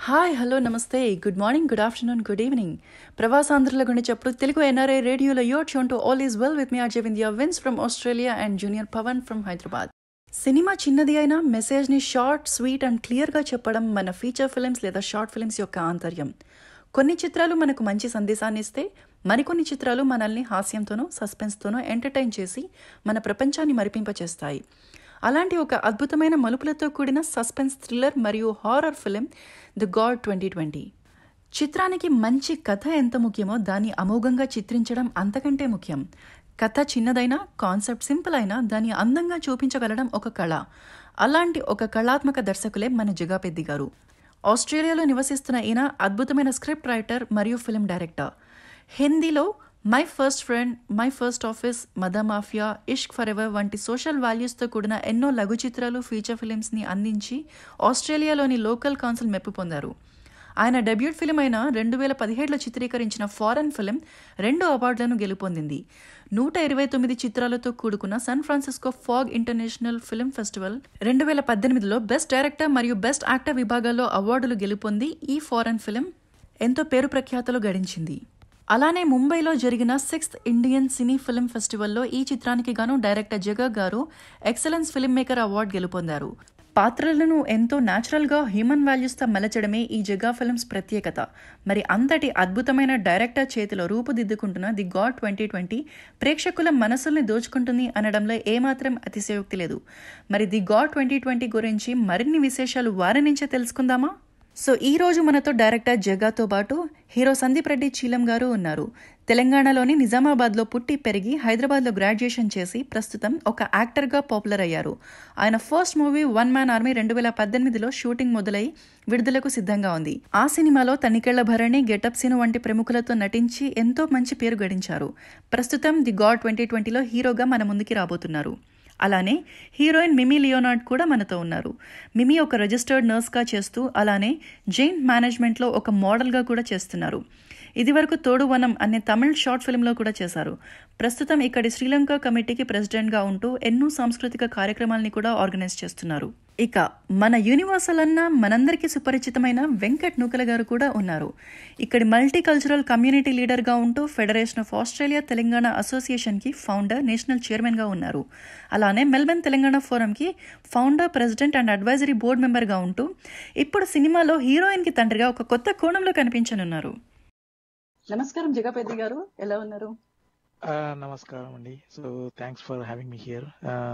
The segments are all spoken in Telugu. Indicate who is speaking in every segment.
Speaker 1: Hi hello namaste good morning good afternoon good evening ప్రవాసాంధ్రుల గురించి చెప్పుడు తెలుగు ఎన్ఆర్ఐ రేడియోలో your shown to all is well with మీ ఆర్జే వింధ్యా విన్స్ from Australia and junior Pavan from Hyderabad cinema చిన్నది అయినా మెసేజ్ని షార్ట్ స్వీట్ అండ్ క్లియర్గా చెప్పడం మన ఫీచర్ ఫిల్మ్స్ లేదా షార్ట్ ఫిల్మ్స్ యొక్క ఆంతర్యం కొన్ని చిత్రాలు మనకు మంచి సందేశాన్ని ఇస్తే మరికొన్ని చిత్రాలు మనల్ని హాస్యంతోనో సస్పెన్స్తోనో ఎంటర్టైన్ చేసి మన ప్రపంచాన్ని మరిపింపచేస్తాయి అలాంటి ఒక అద్భుతమైన మలుపులతో కూడిన సస్పెన్స్ థ్రిల్లర్ మరియు horror film the God twenty twenty చిత్రానికి మంచి కథ ఎంత ముఖ్యమో దాన్ని అమోఘంగా చిత్రించడం అంతకంటే ముఖ్యం కథ చిన్నదైనా కాన్సెప్ట్ సింపుల్ అయినా దాన్ని అందంగా చూపించగలడం ఒక కళ అలాంటి ఒక కళాత్మక దర్శకులే మన జగాపెద్ది గారు ఆస్ట్రేలియాలో నివసిస్తున్న ఈయన అద్భుతమైన స్క్రిప్ట్ రైటర్ మరియు ఫిల్మ్ డైరెక్టర్ హిందీలో my first friend my first office మద మాఫియా ఇష్క్ ఫర్ ఎవర్ వంటి సోషల్ వాల్యూస్తో కూడిన ఎన్నో లఘు చిత్రాలు ఫీచర్ ఫిలిమ్స్ని అందించి ఆస్ట్రేలియాలోని లోకల్ కౌన్సిల్ మెప్పు పొందారు ఆయన డెబ్యూట్ ఫిలిం అయిన రెండు వేల పదిహేడులో చిత్రీకరించిన ఫారెన్ ఫిలిం రెండు అవార్డులను గెలుపొందింది నూట ఇరవై తొమ్మిది చిత్రాలతో కూడుకున్న San Francisco fog international film festival రెండు వేల పద్దెనిమిదిలో బెస్ట్ డైరెక్టర్ మరియు బెస్ట్ యాక్టర్ విభాగాల్లో అవార్డులు గెలుపొంది ఈ ఫారెన్ ఫిలిం ఎంతో పేరు ప్రఖ్యాతలు గడించింది అలానే ముంబైలో జరిగిన సిక్స్త్ ఇండియన్ సినీ ఫిల్మ్ ఫెస్టివల్లో ఈ చిత్రానికి గాను డైరెక్టర్ జగ గారు ఎక్సలెన్స్ ఫిల్మ్ మేకర్ అవార్డు గెలుపొందారు పాత్రలను ఎంతో న్యాచురల్గా హ్యూమన్ వాల్యూస్తో మలచడమే ఈ జగా ఫిల్మ్స్ ప్రత్యేకత మరి అంతటి అద్భుతమైన డైరెక్టర్ చేతిలో రూపుదిద్దుకుంటున్న ది గాడ్ ట్వంటీ ట్వంటీ ప్రేక్షకుల మనసుల్ని దోచుకుంటుంది అనడంలో ఏమాత్రం అతిశయోక్తి లేదు మరి ది గాడ్ ట్వంటీ ట్వంటీ గురించి మరిన్ని విశేషాలు వారి నుంచే తెలుసుకుందామా సో ఈ రోజు మనతో డైరెక్టర్ జగాతో పాటు హీరో సందీప్ రెడ్డి చీలం గారు ఉన్నారు తెలంగాణలోని నిజామాబాద్లో పుట్టి పెరిగి హైదరాబాద్లో గ్రాడ్యుయేషన్ చేసి ప్రస్తుతం ఒక యాక్టర్గా పాపులర్ అయ్యారు ఆయన first movie one man army రెండు వేల పద్దెనిమిదిలో షూటింగ్ మొదలై విడుదలకు సిద్ధంగా ఉంది ఆ సినిమాలో తనికెళ్ల భరణి గెటప్ సీను వంటి ప్రముఖులతో నటించి ఎంతో మంచి పేరు గడించారు ప్రస్తుతం ది గాడ్ ట్వంటీ ట్వంటీలో హీరోగా మన ముందుకి రాబోతున్నారు అలానే హీరోయిన్ మిమీ లియోనార్డ్ కూడా మనతో ఉన్నారు మిమీ ఒక రిజిస్టర్డ్ నర్స్గా చేస్తూ అలానే జైన్ మేనేజ్మెంట్లో ఒక మోడల్గా కూడా చేస్తున్నారు ఇదివరకు తోడువనం అనే తమిళ్ షార్ట్ ఫిల్మ్లో కూడా చేశారు ప్రస్తుతం ఇక్కడి శ్రీలంక కమిటీకి ప్రెసిడెంట్గా ఉంటూ ఎన్నో సాంస్కృతిక కార్యక్రమాల్ని కూడా ఆర్గనైజ్ చేస్తున్నారు ఇక మన యూనివర్సల్ అన్న మనందరికీ సుపరిచితమైన వెంకట్ నూకల గారు కూడా ఉన్నారు ఇక్కడి మల్టీ కల్చరల్ కమ్యూనిటీ లీడర్గా ఉంటూ ఫెడరేషన్ ఆఫ్ ఆస్ట్రేలియా తెలంగాణ అసోసియేషన్కి ఫౌండర్ నేషనల్ చైర్మన్గా ఉన్నారు అలానే మెల్బర్న్ తెలంగాణ ఫోరంకి founder president and advisory board మెంబర్గా ఉంటూ ఇప్పుడు సినిమాలో హీరోయిన్కి తండ్రిగా ఒక కొత్త కోణంలో కనిపించనున్నారు నమస్కారం జగపెద్ది గారు ఎలా ఉన్నారు
Speaker 2: నమస్కారం అండి so thanks for having me here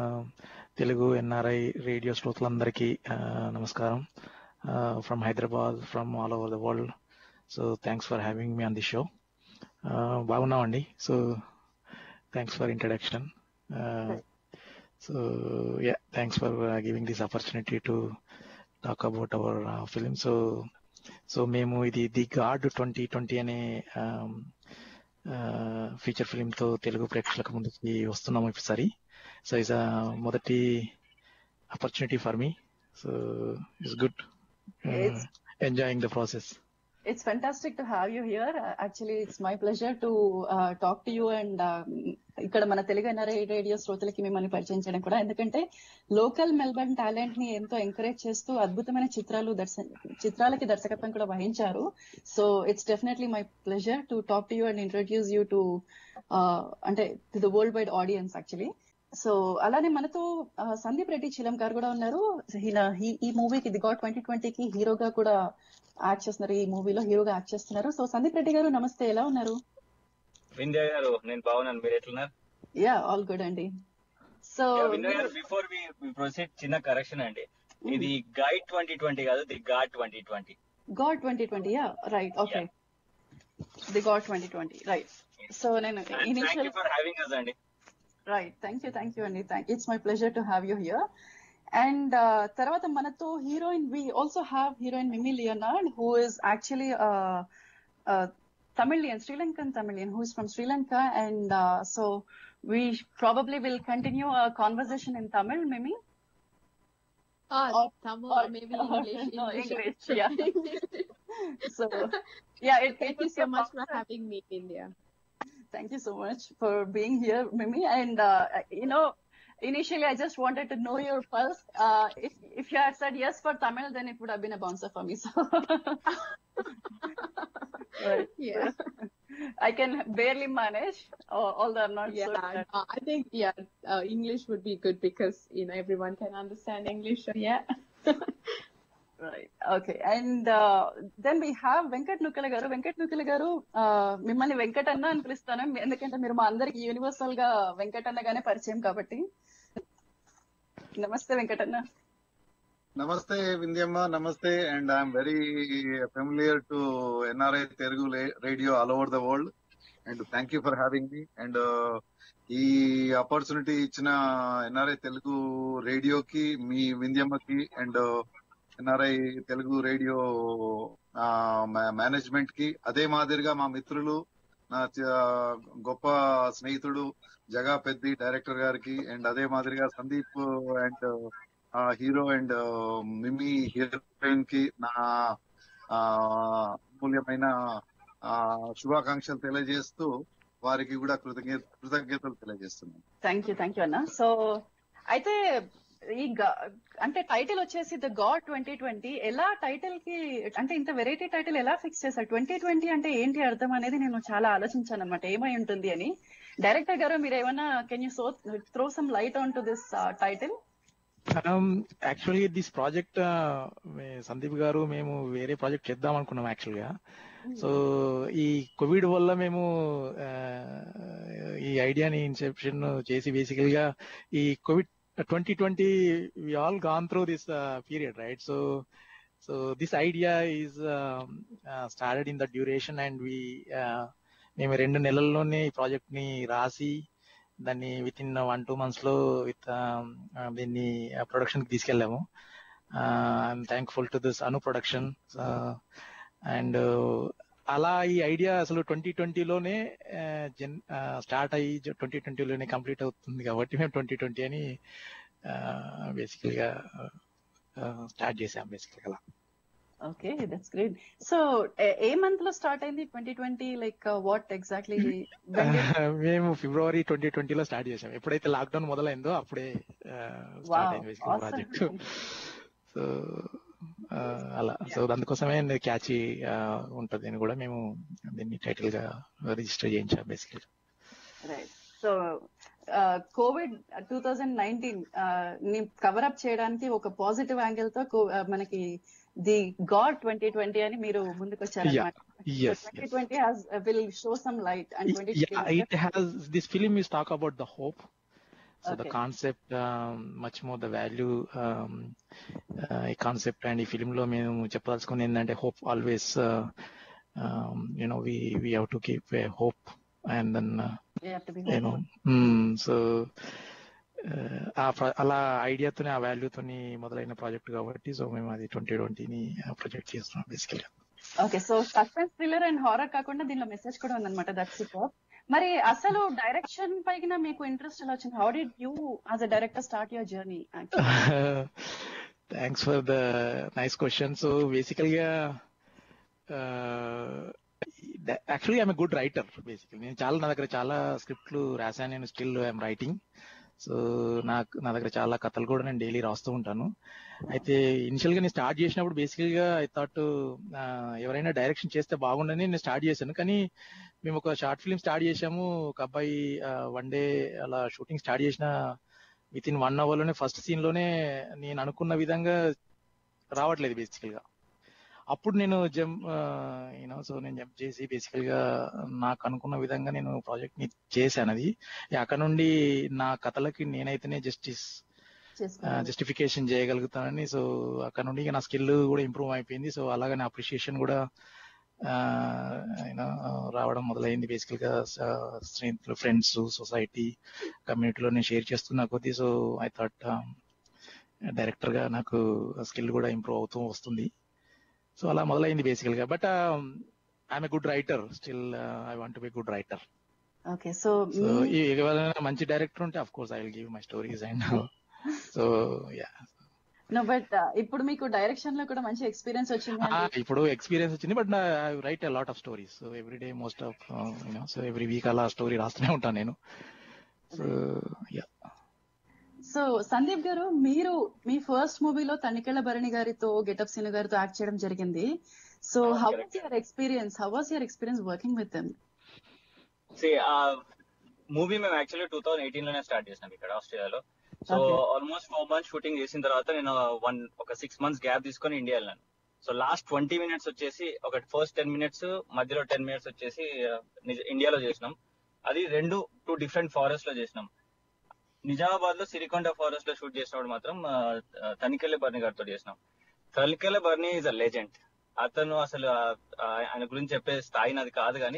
Speaker 2: Telugu NRI radio శ్రోతలందరికీ నమస్కారం from Hyderabad from all over the world so thanks for having me on the show బాగున్నామండి so thanks for introduction so yeah thanks for giving this opportunity to talk about our film so so మేము ఇది ది గాడ్ ట్వంటీ ట్వంటీ అనే ఫీచర్ ఫిలిం తో తెలుగు ప్రేక్షకులకు ముందుకి వస్తున్నాము ఈసారి సో ఇస్ మొదటి opportunity for me so it's good enjoying the process
Speaker 1: it's fantastic to have you here actually it's my pleasure to talk to you and ఇక్కడ మన తెలుగు ఎన్ఆర్ఐ రేడియో శ్రోతలకి మిమ్మల్ని పరిచయం చేయడం కూడా ఎందుకంటే లోకల్ మెల్బర్న్ టాలెంట్ ని ఎంతో ఎంకరేజ్ చేస్తూ అద్భుతమైన చిత్రాలు దర్శ చిత్రాలకి దర్శకత్వం కూడా వహించారు so it's definitely my pleasure to talk to you and introduce you to అంటే to the world wide audience actually so అలానే మనతో సందీప్ రెడ్డి చిలం గారు కూడా ఉన్నారు ఈ మూవీకి ది గాడ్ ట్వంటీ ట్వంటీకి హీరోగా కూడా యాక్ట్ చేస్తున్నారు ఈ మూవీలో హీరోగా యాక్ట్ చేస్తున్నారు సో సందీప్ రెడ్డి గారు నమస్తే ఎలా ఉన్నారు
Speaker 3: వింధ్య గారు నేను బాగున్నాను మీరు ఎట్లున్నారు
Speaker 1: యా ఆల్ గుడ్ అండి so
Speaker 3: Vindhya garu before we proceed చిన్న కరెక్షన్ అండి ఇది గైడ్ ట్వంటీ ట్వంటీ కాదు the God twenty twenty
Speaker 1: God twenty twenty yeah right okay the God twenty twenty right so నేను
Speaker 3: ఇనిషియల్ ఫర్ హ్యావింగ్ అస్ అండి
Speaker 1: right thank you thank you అండి thank it's my pleasure to have you here and తర్వాత మనతో heroine we also have heroine Mimi Leonard who is actually Tamilian, Sri Lankan Tamilian, who is from Sri Lanka. And uh, so we probably will continue our conversation in Tamil, Mimi.
Speaker 4: Oh,
Speaker 1: Or-
Speaker 4: Tamil,
Speaker 1: or-
Speaker 4: or maybe English.
Speaker 1: no,
Speaker 4: English.
Speaker 1: English, yeah. So, yeah, it,
Speaker 4: Thank
Speaker 1: it
Speaker 4: you
Speaker 1: was
Speaker 4: so
Speaker 1: your
Speaker 4: much for
Speaker 1: pleasure.
Speaker 4: having me, India.
Speaker 1: Thank you so much for being here, Mimi. And, uh, you know, initially I just wanted to know your pulse. Uh, if if you had said yes for Tamil, then it would have been a bouncer for me. So Right.
Speaker 4: Yeah.
Speaker 1: I can barely manage, al- although I'm not
Speaker 4: Yeah.
Speaker 1: so good.
Speaker 4: uh, I think yeah, uh, English would be good because you know everyone can understand English. So yeah.
Speaker 1: Right. Okay. And uh, then we have Venkat Nukkala garu Venkat Nukkala గారు uh, మిమ్మల్ని వెంకట్ అన్న అని పిలుస్తాను ఎందుకంటే మీరు మా అందరికి యూనివర్సల్ గా వెంకట్ అన్నగానే పరిచయం కాబట్టి నమస్తే వెంకటన్న
Speaker 5: Namaste, Vindyamma. Namaste, and I'm very familiar to NRI Telugu la- radio all over the world. And thank you for having me. And uh, ఈ ఆపర్చునిటీ ఇచ్చిన ఎన్ఆర్ఐ తెలుగు రేడియోకి మీ వింధ్యమ్మకి and NRI Telugu radio management కి అదే మాదిరిగా మా మిత్రులు నా చ- గొప్ప స్నేహితుడు జగా పెద్ది డైరెక్టర్ గారికి అండ్ అదే మాదిరిగా Sandeep and hero and Mimi heroine కి నా ఆ, అమూల్యమైన ఆ, శుభాకాంక్షలు తెలియజేస్తూ వారికి కూడా కృతజ్ఞ కృతజ్ఞతలు తెలియజేస్తున్నాను
Speaker 1: థ్యాంక్ యూ థ్యాంక్ యూ అన్న సో అయితే ఈ గా- అంటే టైటిల్ వచ్చేసి ద గాడ్ ట్వంటీ ట్వంటీ ఎలా టైటిల్ కి అంటే ఇంత వెరైటీ టైటిల్ ఎలా ఫిక్స్ చేశారు ట్వంటీ ట్వంటీ అంటే ఏంటి అర్థం అనేది నేను చాలా ఆలోచించాను అనమాట ఏమై ఉంటుంది అని డైరెక్టర్ గారు మీరు ఏమైనా can you so throw some light on to this title
Speaker 2: actually this project Sandeep garu మేము వేరే ప్రాజెక్ట్ చేద్దాం అనుకున్నాం యాక్చువల్ గా సో ఈ కోవిడ్ వల్ల మేము ఆ, ఈ ఐడియాని ఇన్సెప్షన్ చేసి బేసికల్ గా ఈ covid twenty twenty we all gone through this period right so so this idea is started in the duration and we మేము రెండు నెలల్లోనే ఈ ప్రాజెక్ట్ ని రాసి దాన్ని with in one two months లో విత్ దీన్ని ప్రొడక్షన్ కి తీసుకెళ్ళాము I'm thankful to this Anu production and అలా ఈ ఐడియా అసలు ట్వంటీ ట్వంటీలోనే జన్ స్టార్ట్ అయ్యి ట్వంటీ ట్వంటీలోనే కంప్లీట్ అవుతుంది కాబట్టి మేము ట్వంటీ ట్వంటీ అని బేసికల్ గా స్టార్ట్ చేసాం బేసికల్ గా
Speaker 1: okay that's great so a month లో స్టార్ట్ అయింది twenty twenty like what exactly
Speaker 2: మేము ఫిబ్రవరి ట్వంటీ ట్వంటీలో స్టార్ట్ చేసాం ఎప్పుడైతే లాక్డౌన్ మొదలైందో అప్పుడే స్టార్ట్ అయింది బేసికల్ ప్రాజెక్ట్ సో అలా సో అందుకోసమే క్యాచీ ఉంటది అని కూడా మేము దీన్ని టైటిల్ గా రిజిస్టర్ చేయించాం బేసికల్
Speaker 1: right so covid two thousand nineteen ని కవర్ అప్ చేయడానికి ఒక పాజిటివ్ యాంగిల్ తో co- uh, మనకి ది గాడ్ ట్వంటీ ట్వంటీ అని మీరు ముందుకు వచ్చారన్నమాట
Speaker 2: yes,
Speaker 1: twenty
Speaker 2: yes.
Speaker 1: Twenty will show some light and twenty
Speaker 2: yeah, it has this film is talk about the hope so the
Speaker 1: Okay.
Speaker 2: concept um, much more the value um, uh, ఈ కాన్సెప్ట్ అండ్ ఈ ఫిలిం లో మేము చెప్పదలుచుకుంది ఏంటంటే hope always you know we we have to keep a hope and then uh, you know mm, so uh, ఆ ప్ర- అలా ఐడియాతోనే ఆ వాల్యూతోని మొదలైన ప్రాజెక్ట్ కాబట్టి సో మేము అది ట్వంటీ ట్వంటీని ప్రొజెక్ట్ చేస్తున్నాం బేసికల్గా
Speaker 1: okay so suspense thriller and horror కాకుండా దీనిలో మెసేజ్ కూడా ఉందన్నమాట దట్ సూపర్ మరి అసలు డైరెక్షన్ పైన మీకు ఇంట్రెస్ట్ ఎలా వచ్చింది how did you as a director start your journey
Speaker 2: thanks for the nice question so బేసికల్ గా యాక్చువల్లీ ఐఎమ్ గుడ్ రైటర్ బేసికల్ నేను చాలా నా దగ్గర చాలా స్క్రిప్ట్లు రాశాను నేను స్టిల్ ఐఎమ్ రైటింగ్ సో నాకు నా దగ్గర చాలా కథలు కూడా నేను డైలీ రాస్తూ ఉంటాను అయితే ఇనిషియల్ గా నేను స్టార్ట్ చేసినప్పుడు బేసికల్ గా ఐ థాట్ ఎవరైనా డైరెక్షన్ చేస్తే బాగుండని నేను స్టార్ట్ చేశాను కానీ మేము ఒక షార్ట్ ఫిల్మ్ స్టార్ట్ చేశాము ఒక అబ్బాయి వన్ డే అలా షూటింగ్ స్టార్ట్ చేసిన విత్ ఇన్ వన్ అవర్ లోనే ఫస్ట్ సీన్ లోనే నేను అనుకున్న విధంగా రావట్లేదు బేసికల్ గా అప్పుడు నేను జంప్ యూనో సో నేను జంప్ చేసి బేసికల్ గా నాకు అనుకున్న విధంగా నేను ప్రాజెక్ట్ ని చేశాను అది అక్కడ నుండి నా కథలకి నేనైతేనే జస్టిస్ జస్టిఫికేషన్ చేయగలుగుతానని సో అక్కడ నుండి ఇక నా స్కిల్ కూడా ఇంప్రూవ్ అయిపోయింది సో అలాగనే అప్రిషియేషన్ కూడా యూనో రావడం మొదలైంది బేసికల్ గా స్నేహితులు ఫ్రెండ్స్ సొసైటీ కమ్యూనిటీలో నేను షేర్ చేస్తున్న కొద్దీ సో ఐ థాట్ డైరెక్టర్ గా నాకు స్కిల్ కూడా ఇంప్రూవ్ అవుతూ వస్తుంది సో అలా మొదలైంది బేసికల్ గా but I'm a good writer still I want be good writer
Speaker 1: okay so
Speaker 2: so ఎవరైనా మంచి డైరెక్టర్ ఉంటే of course I will give my stories and so yeah
Speaker 1: no but ఇప్పుడు మీకు డైరెక్షన్ లో కూడా మంచి ఎక్స్పీరియన్స్ వచ్చింది
Speaker 2: ఇప్పుడు ఎక్స్పీరియన్స్ వచ్చింది but I write lot of stories so every day most of you know so every week అలా స్టోరీ రాస్తూనే ఉంటాను నేను సో యా
Speaker 1: సో సందీప్ గారు మీరు మీ ఫస్ట్ మూవీలో తనికెళ్ల భరణి గారితో గెటప్ సీను గారితో యాక్ట్ చేయడం జరిగింది సో
Speaker 3: అవును,
Speaker 1: how
Speaker 3: correct.
Speaker 1: Was your experience how was your experience working with them
Speaker 3: సి ఆ మూవీ మేము యాక్చువల్లీ టూ థౌసండ్ ఎయిటీన్ లోనే స్టార్ట్ చేసినాం ఇక్కడ ఆస్ట్రేలియాలో so
Speaker 1: Okay.
Speaker 3: Almost four months shooting చేసిన తర్వాత నేను వన్ ఒక సిక్స్ మంత్స్ గ్యాప్ తీసుకొని ఇండియా వెళ్ళాను సో లాస్ట్ ట్వంటీ మినిట్స్ వచ్చేసి ఒక ఫస్ట్ టెన్ మినిట్స్ మధ్యలో టెన్ మినిట్స్ వచ్చేసి ఆ, నిజ- ఇండియాలో చేసినాం అది రెండు టూ డిఫరెంట్ ఫారెస్ట్ లో చేసినాం నిజామాబాద్ లో సిరికొండ ఫారెస్ట్ లో షూట్ చేసినప్పుడు మాత్రం ఆ, ఆ, తనికెళ్ళ బర్ని గారితో చేసినాం Tanikella Bharani is a legend అతను అసలు ఆ, ఆ, ఆయన గురించి చెప్పే స్థాయి నాది కాదు కానీ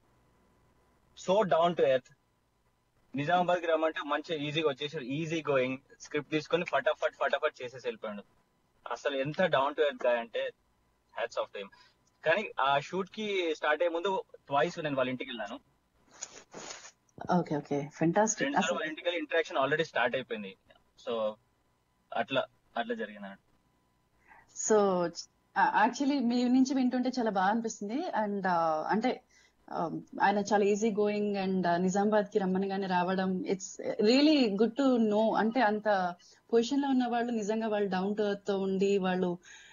Speaker 3: so down to earth Nizamabad కి రమ్మంటే మంచి ఈజీగా వచ్చేసాడు ఈజీ గోయింగ్ స్క్రిప్ట్ తీసుకొని ఫటాఫట్ ఫటాఫట్ చేసేసి వెళ్ళిపోయాడు అసలు ఎంత డౌన్ టు ఎర్త్ గా అంటే హ్యాట్స్ ఆఫ్ టైం కానీ ఆ షూట్ కి స్టార్ట్ అయ్యే ముందు ట్వైస్ నేను వాళ్ళ ఇంటికి వెళ్ళాను
Speaker 1: ఓకే ఓకే ఫెంటాస్టిక్
Speaker 3: రెండు సార్లు వాళ్ళ ఇంటికి వెళ్ళి ఇంటరాక్షన్ ఆల్రెడీ స్టార్ట్ అయిపోయింది సో అట్లా అట్లా జరిగింది
Speaker 1: సో యాక్చువల్లీ మీ నుంచి వింటుంటే చాలా బాగా అనిపిస్తుంది అండ్ అంటే um, ఆయన చాలా ఈజీ గోయింగ్ అండ్ నిజామాబాద్ కి రమ్మనగానే రావడం it's really good to know అంటే అంత పొజిషన్ లో ఉన్న వాళ్ళు నిజంగా వాళ్ళు డౌన్ టు ఎర్త్ తో ఉండి వాళ్ళు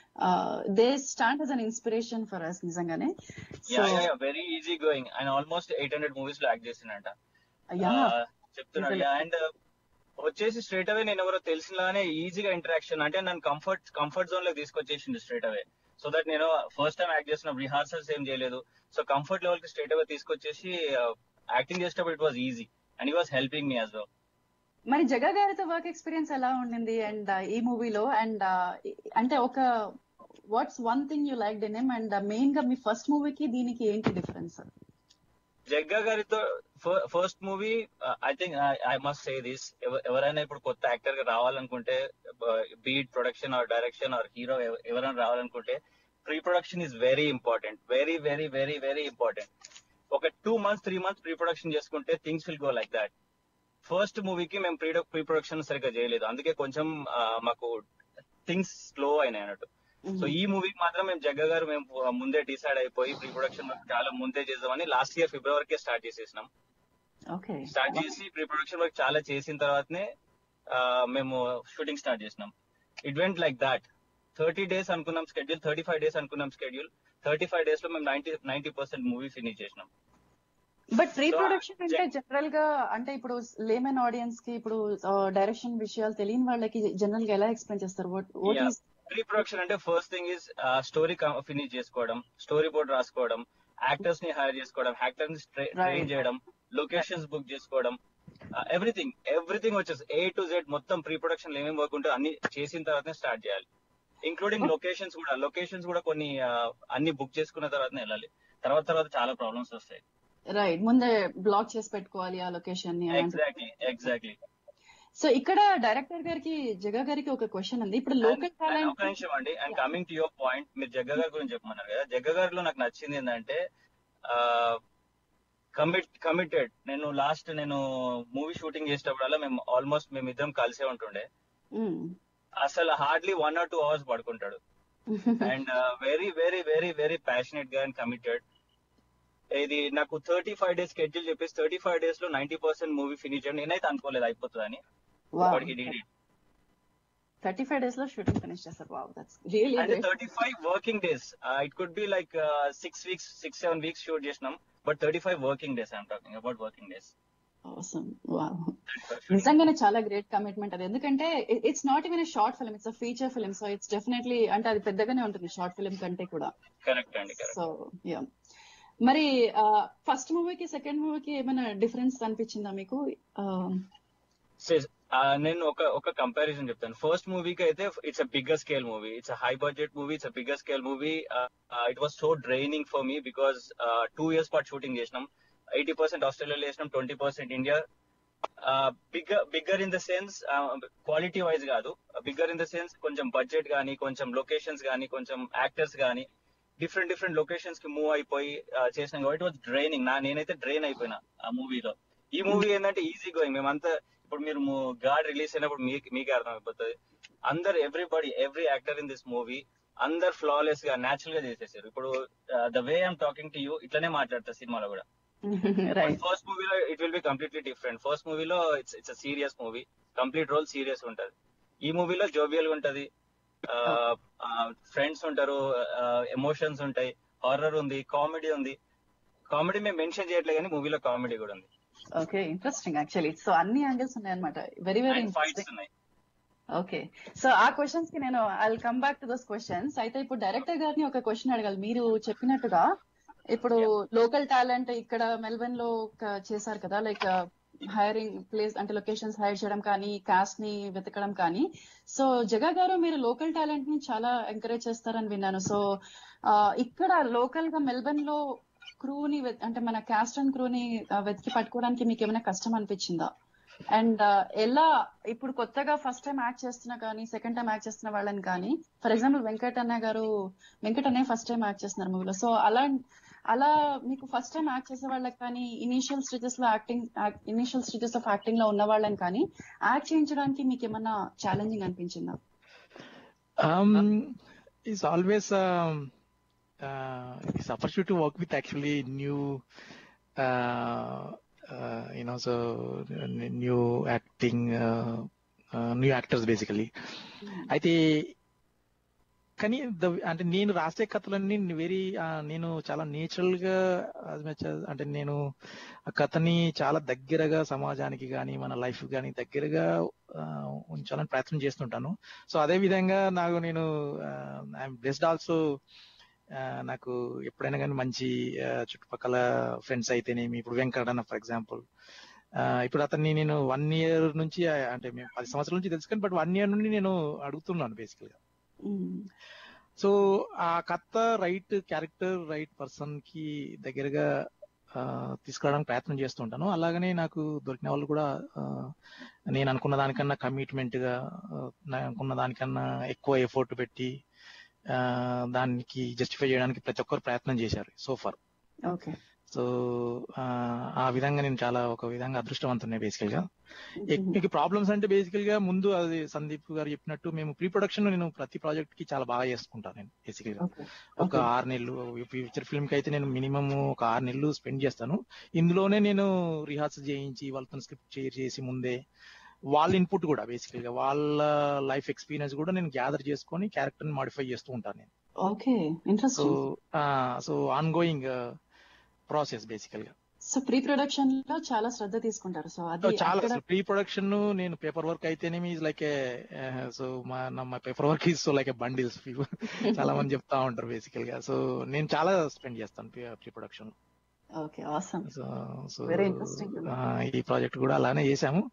Speaker 1: they stand as an inspiration for us నిజంగానే సో
Speaker 3: వెరీ ఈజీ గోయింగ్ ఆయన ఆల్మోస్ట్ ఎయిట్ హండ్రెడ్ మూవీస్ లో యాక్ట్ చేసిందంట
Speaker 1: యా
Speaker 3: ఆ, చెప్తున్నాడు అండ్ వచ్చేసి స్ట్రేట్ అవే నేను ఎవరో తెలిసినలానే ఈజీగా ఇంటరాక్షన్ అంటే నన్ను కంఫర్ట్ కంఫర్ట్ జోన్ లో తీసుకొచ్చేసింది స్ట్రేట్ అవే సో దట్ నేను ఫస్ట్ టైం యాక్ట్ చేసిన రిహార్సల్స్ ఏం చేయలేదు సో కంఫర్ట్ లెవెల్ కి స్ట్రేట్ అవే తీసుకొచ్చేసి యాక్టింగ్ చేసేటప్పుడు it was easy and he was helping me as well
Speaker 1: మరి జగ గారితో వర్క్ ఎక్స్పీరియన్స్ ఎలా ఉండింది అండ్ ఈ మూవీలో అండ్ అంటే ఒక what's one thing you like in him and main గా మీ ఫస్ట్ మూవీకి దీనికి ఏంటి డిఫరెన్స్
Speaker 3: జగ్గా గారితో first movie I think I must say this ఎవరైనా ఇప్పుడు కొత్త యాక్టర్ గా రావాలనుకుంటే be it production or direction or hero ఎవరైనా రావాలనుకుంటే pre production is very important very very very very important ఒక two months three months pre production చేసుకుంటే things will go like that first మూవీకి మేము ప్రీ ప్రీ ప్రొడక్షన్ సరిగ్గా చేయలేదు అందుకే కొంచెం ఆ, మాకు థింగ్స్ స్లో అయినాయి అన్నట్టు సో ఈ మూవీకి మాత్రం మేము జగ్గ గారు మేము ముందే డిసైడ్ అయిపోయి ప్రీ ప్రొడక్షన్ చాలా ముందే చేద్దామని లాస్ట్ ఇయర్ ఫిబ్రవరికే స్టార్ట్ చేసేసినాం
Speaker 1: ఓకే
Speaker 3: స్టార్ట్ చేసి ప్రీ ప్రొడక్షన్ వర్క్ చాలా చేసిన తర్వాతనే ఆ, మేము షూటింగ్ స్టార్ట్ చేసినాం it went like that thirty days అనుకున్నాం స్కెడ్యూల్ థర్టీ ఫైవ్ డేస్ అనుకున్నాం స్కెడ్యూల్ థర్టీ ఫైవ్ డేస్ లో మేము ninety ninety percent movie finish చేసినాం
Speaker 1: బట్ ప్రీ
Speaker 3: So,
Speaker 1: ప్రొడక్షన్ అంటే
Speaker 3: Jack-
Speaker 1: జనరల్ గా అంటే ఇప్పుడు లేమన్ ఆడియన్స్ కి ఇప్పుడు డైరెక్షన్ విషయాలు తెలియని వాళ్ళకి జనరల్ గా ఎలా ఎక్స్ప్లెయిన్ చేస్తారు what
Speaker 3: Yeah.
Speaker 1: Is
Speaker 3: pre production అంటే first thing is story finish చేసుకోవడం స్టోరీ బోర్డ్ రాసుకోవడం యాక్టర్స్ ని హైర్ చేసుకోవడం యాక్టర్స్ ని ట్రైన్
Speaker 1: Right.
Speaker 3: చేయడం లొకేషన్స్ బుక్ చేసుకోవడం ఎవ్రీథింగ్ ఎవ్రీథింగ్ వచ్చేసి ఏ టు జెడ్ మొత్తం ప్రీ ప్రొడక్షన్ ఏమేమి వర్క్ ఉంటే అన్ని చేసిన తర్వాతనే స్టార్ట్ చేయాలి ఇంక్లూడింగ్ లొకేషన్స్ కూడా లొకేషన్స్ కూడా కొన్ని uh, అన్ని బుక్ చేసుకున్న తర్వాతనే వెళ్ళాలి తర్వాత తర్వాత చాలా ప్రాబ్లమ్స్ వస్తాయి
Speaker 1: రైట్ ముందే బ్లాక్ చేసి పెట్టుకోవాలి ఆ లొకేషన్ ని
Speaker 3: ఎగ్జాక్ట్లీ ఎగ్జాక్ట్లీ
Speaker 1: సో ఇక్కడ డైరెక్టర్ గారికి జగ గారికి ఒక క్వశ్చన్ ఉంది ఇప్పుడు లోకల్
Speaker 3: ఒక
Speaker 1: టాలెంట్
Speaker 3: నిమిషం అండి and coming to your point మీరు జగ్గ గారి గురించి చెప్పమన్నారు కదా జగ్గ గారిలో నాకు నచ్చింది ఏంటంటే కమిట్ కమిటెడ్ నేను లాస్ట్ నేను మూవీ షూటింగ్ చేసేటప్పుడల్లా మేము ఆల్మోస్ట్ మేము ఇద్దరం కలిసే ఉంటుండే అసలు hardly one or two hours పడుకుంటాడు and very very very very passionate గా అండ్ కమిటెడ్ ఇది నాకు థర్టీ ఫైవ్ డేస్ స్కెడ్యూల్ చెప్పేసి థర్టీ ఫైవ్ డేస్ లో నైన్టీ పర్సెంట్ మూవీ ఫినిష్ చేయండి నేనైతే అనుకోలేదు అయిపోతుందని but he did it
Speaker 1: thirty five days లో షూటింగ్ ఫినిష్ చేస్తారు వావ్ దట్స్ రియలీ
Speaker 3: అంటే thirty five working days it could be like six weeks six seven weeks shoot చేసినాం but thirty five working days I'm talking about working days
Speaker 1: అవసరం వావ్ నిజంగానే చాలా గ్రేట్ కమిట్మెంట్ అది ఎందుకంటే it's not even short film it's feature film so it's definitely అంటే అది పెద్దగానే ఉంటుంది షార్ట్ ఫిల్మ్ కంటే కూడా
Speaker 3: కరెక్ట్ అండి కరెక్ట్
Speaker 1: సో యా మరి ఫస్ట్ మూవీకి సెకండ్ మూవీకి ఏమైనా డిఫరెన్స్ అనిపించిందా మీకు
Speaker 3: నేను ఒక ఒక కంపారిజన్ చెప్తాను ఫస్ట్ మూవీకి అయితే it's a bigger scale movie it's high budget movie it's a bigger scale movie it was so draining for me because two years పాటు షూటింగ్ చేసినాం ఎయిటీ పర్సెంట్ ఆస్ట్రేలియాలో చేసినాం twenty percent India bigger bigger in the sense quality wise కాదు బిగ్గర్ ఇన్ ద సెన్స్ కొంచెం బడ్జెట్ గానీ కొంచెం లొకేషన్స్ గానీ కొంచెం యాక్టర్స్ గానీ డిఫరెంట్ డిఫరెంట్ లొకేషన్స్ కి మూవ్ అయిపోయి చేసినాం కాబట్టి వాజ్ డ్రైనింగ్ నా నేనైతే డ్రైన్ అయిపోయినా ఆ మూవీలో ఈ మూవీ ఏంటంటే ఈజీ గోయింగ్ మేమంతా ఇప్పుడు మీరు గాడ్ రిలీజ్ అయినప్పుడు మీకు మీకే అర్థం అయిపోతుంది అందరు everybody every actor in this movie అందరు ఫ్లాలెస్ గా నేచురల్ గా చేసేసారు ఇప్పుడు the way I'm talking to you ఇట్లనే మాట్లాడతారు సినిమాలో కూడా
Speaker 1: రైట్
Speaker 3: ఫస్ట్ మూవీలో it will be completely different first మూవీలో it's it's serious movie complete role serious ఉంటది ఈ మూవీలో జోవియల్ గా ఉంటది ఫ్రెండ్స్ ఉంటారు ఎమోషన్స్ ఉంటాయి హారర్ ఉంది కామెడీ ఉంది కామెడీ మేము మెన్షన్ చేయట్లేదు కానీ మూవీలో కామెడీ కూడా ఉంది
Speaker 1: ఓకే ఇంట్రెస్టింగ్ యాక్చువల్లీ సో అన్ని యాంగిల్స్ ఉన్నాయన్నమాట very very
Speaker 3: and fights
Speaker 1: interesting
Speaker 3: ఉన్నాయి
Speaker 1: ఓకే సో ఆ క్వశ్చన్స్ కి నేను I come back to those questions అయితే ఇప్పుడు డైరెక్టర్ గారిని ఒక క్వశ్చన్ అడగాలి మీరు చెప్పినట్టుగా ఇప్పుడు లోకల్ టాలెంట్ ఇక్కడ మెల్బర్న్ లో ఒక చేశారు కదా లైక్ హైరింగ్ ప్లేస్ అంటే లొకేషన్స్ హైర్ చేయడం కానీ కాస్ట్ ని వెతకడం కానీ సో జగా గారు మీరు లోకల్ టాలెంట్ ని చాలా ఎంకరేజ్ చేస్తారని విన్నాను సో ఇక్కడ లోకల్ గా మెల్బర్న్ లో క్రూని అంటే మన కాస్ట్ అండ్ క్రూని వెతికి పట్టుకోవడానికి మీకు ఏమైనా కష్టం అనిపించిందా అండ్ ఎలా ఇప్పుడు కొత్తగా ఫస్ట్ టైం యాక్ట్ చేస్తున్నా కానీ సెకండ్ టైం యాక్ట్ చేస్తున్న వాళ్ళని కానీ ఫర్ ఎగ్జాంపుల్ వెంకట్ అన్న గారు వెంకట్ అన్నయ్య ఫస్ట్ టైం యాక్ట్ చేస్తున్నారు మూవీలో సో అలా అలా మీకు ఫస్ట్ టైం యాక్ట్ చేసే వాళ్ళకి కానీ ఇనీషియల్ స్టేజెస్ లో acting initial stages of acting లో ఉన్న వాళ్ళని కానీ యాక్ట్ చేయించడానికి మీకు ఏమన్నా ఛాలెంజింగ్ అనిపించిందా
Speaker 2: Um, it's always um, uh, it's opportunity to work with actually new, uh, uh, you know, so n- new acting, uh, uh, new actors basically. అయితే కానీ ద అంటే నేను రాసే కథలన్నీ వెరీ నేను చాలా నేచురల్ గా as much as- అంటే నేను ఆ కథని చాలా దగ్గరగా సమాజానికి కానీ మన లైఫ్ కానీ దగ్గరగా ఆ, ఉంచాలని ప్రయత్నం చేస్తుంటాను సో అదే విధంగా నాకు నేను ఐఎమ్ బ్లెస్డ్ ఆల్సో నాకు ఎప్పుడైనా కానీ మంచి ఆ, చుట్టుపక్కల ఫ్రెండ్స్ అయితేనేమి ఇప్పుడు వెంకట అన్న ఫర్ ఎగ్జాంపుల్ ఇప్పుడు అతన్ని నేను వన్ ఇయర్ నుంచి ఆ, అంటే మేము పది సంవత్సరాల నుంచి తెలుసుకొని బట్ వన్ ఇయర్ నుండి నేను అడుగుతున్నాను బేసికల్ గా సో ఆ కథ రైట్ క్యారెక్టర్ రైట్ పర్సన్ కి దగ్గరగా ఆ, తీసుకురావడానికి ప్రయత్నం చేస్తుంటాను అలాగనే నాకు దొరికిన వాళ్ళు కూడా ఆ, నేను అనుకున్న దానికన్నా కమిట్మెంట్ గా ఆ, నేను అనుకున్న దానికన్నా ఎక్కువ ఎఫోర్ట్ పెట్టి ఆ, దానికి జస్టిఫై చేయడానికి ప్రతి ఒక్కరు ప్రయత్నం చేశారు సో ఫార్
Speaker 1: ఓకే
Speaker 2: సో ఆ, ఆ విధంగా నేను చాలా ఒక విధంగా అదృష్టవంతున్నా బేసికల్ గా మీకు ప్రాబ్లమ్స్ అంటే బేసికల్ గా ముందు అది సందీప్ గారు చెప్పినట్టు మేము ప్రీ ప్రొడక్షన్ నేను ప్రతి ప్రాజెక్ట్ కి చాలా బాగా చేసుకుంటాను నేను బేసికల్ గా
Speaker 1: ఓకే
Speaker 2: ఒక ఆరు నెలలు ఫ్యూచర్ ఫిల్మ్ కి అయితే నేను మినిమం ఒక ఆరు నెలలు స్పెండ్ చేస్తాను ఇందులోనే నేను రిహార్సల్ చేయించి వాళ్ళతో స్క్రిప్ట్ షేర్ చేసి ముందే వాళ్ళ ఇన్పుట్ కూడా బేసికల్ గా వాళ్ళ లైఫ్ ఎక్స్పీరియన్స్ కూడా నేను గ్యాదర్ చేసుకొని క్యారెక్టర్ ని మాడిఫై చేస్తూ ఉంటాను నేను
Speaker 1: okay
Speaker 2: so
Speaker 1: interesting
Speaker 2: so on going process basically
Speaker 1: so pre production లో చాలా శ్రద్ధ తీసుకుంటారు సో అది
Speaker 2: చాలా
Speaker 1: అక్కడ
Speaker 2: ప్రీ ప్రొడక్షన్ నేను పేపర్ వర్క్ అయితేనేమి ఇస్ లైక్ సో మా my paper work is so like bundles చాలా మంది చెప్తా ఉంటారు బేసికల్ గా సో నేను చాలా స్పెండ్ చేస్తాను pre production
Speaker 1: okay awesome
Speaker 2: so so
Speaker 1: Very interesting.
Speaker 2: ఈ ప్రాజెక్ట్ కూడా అలానే చేశాము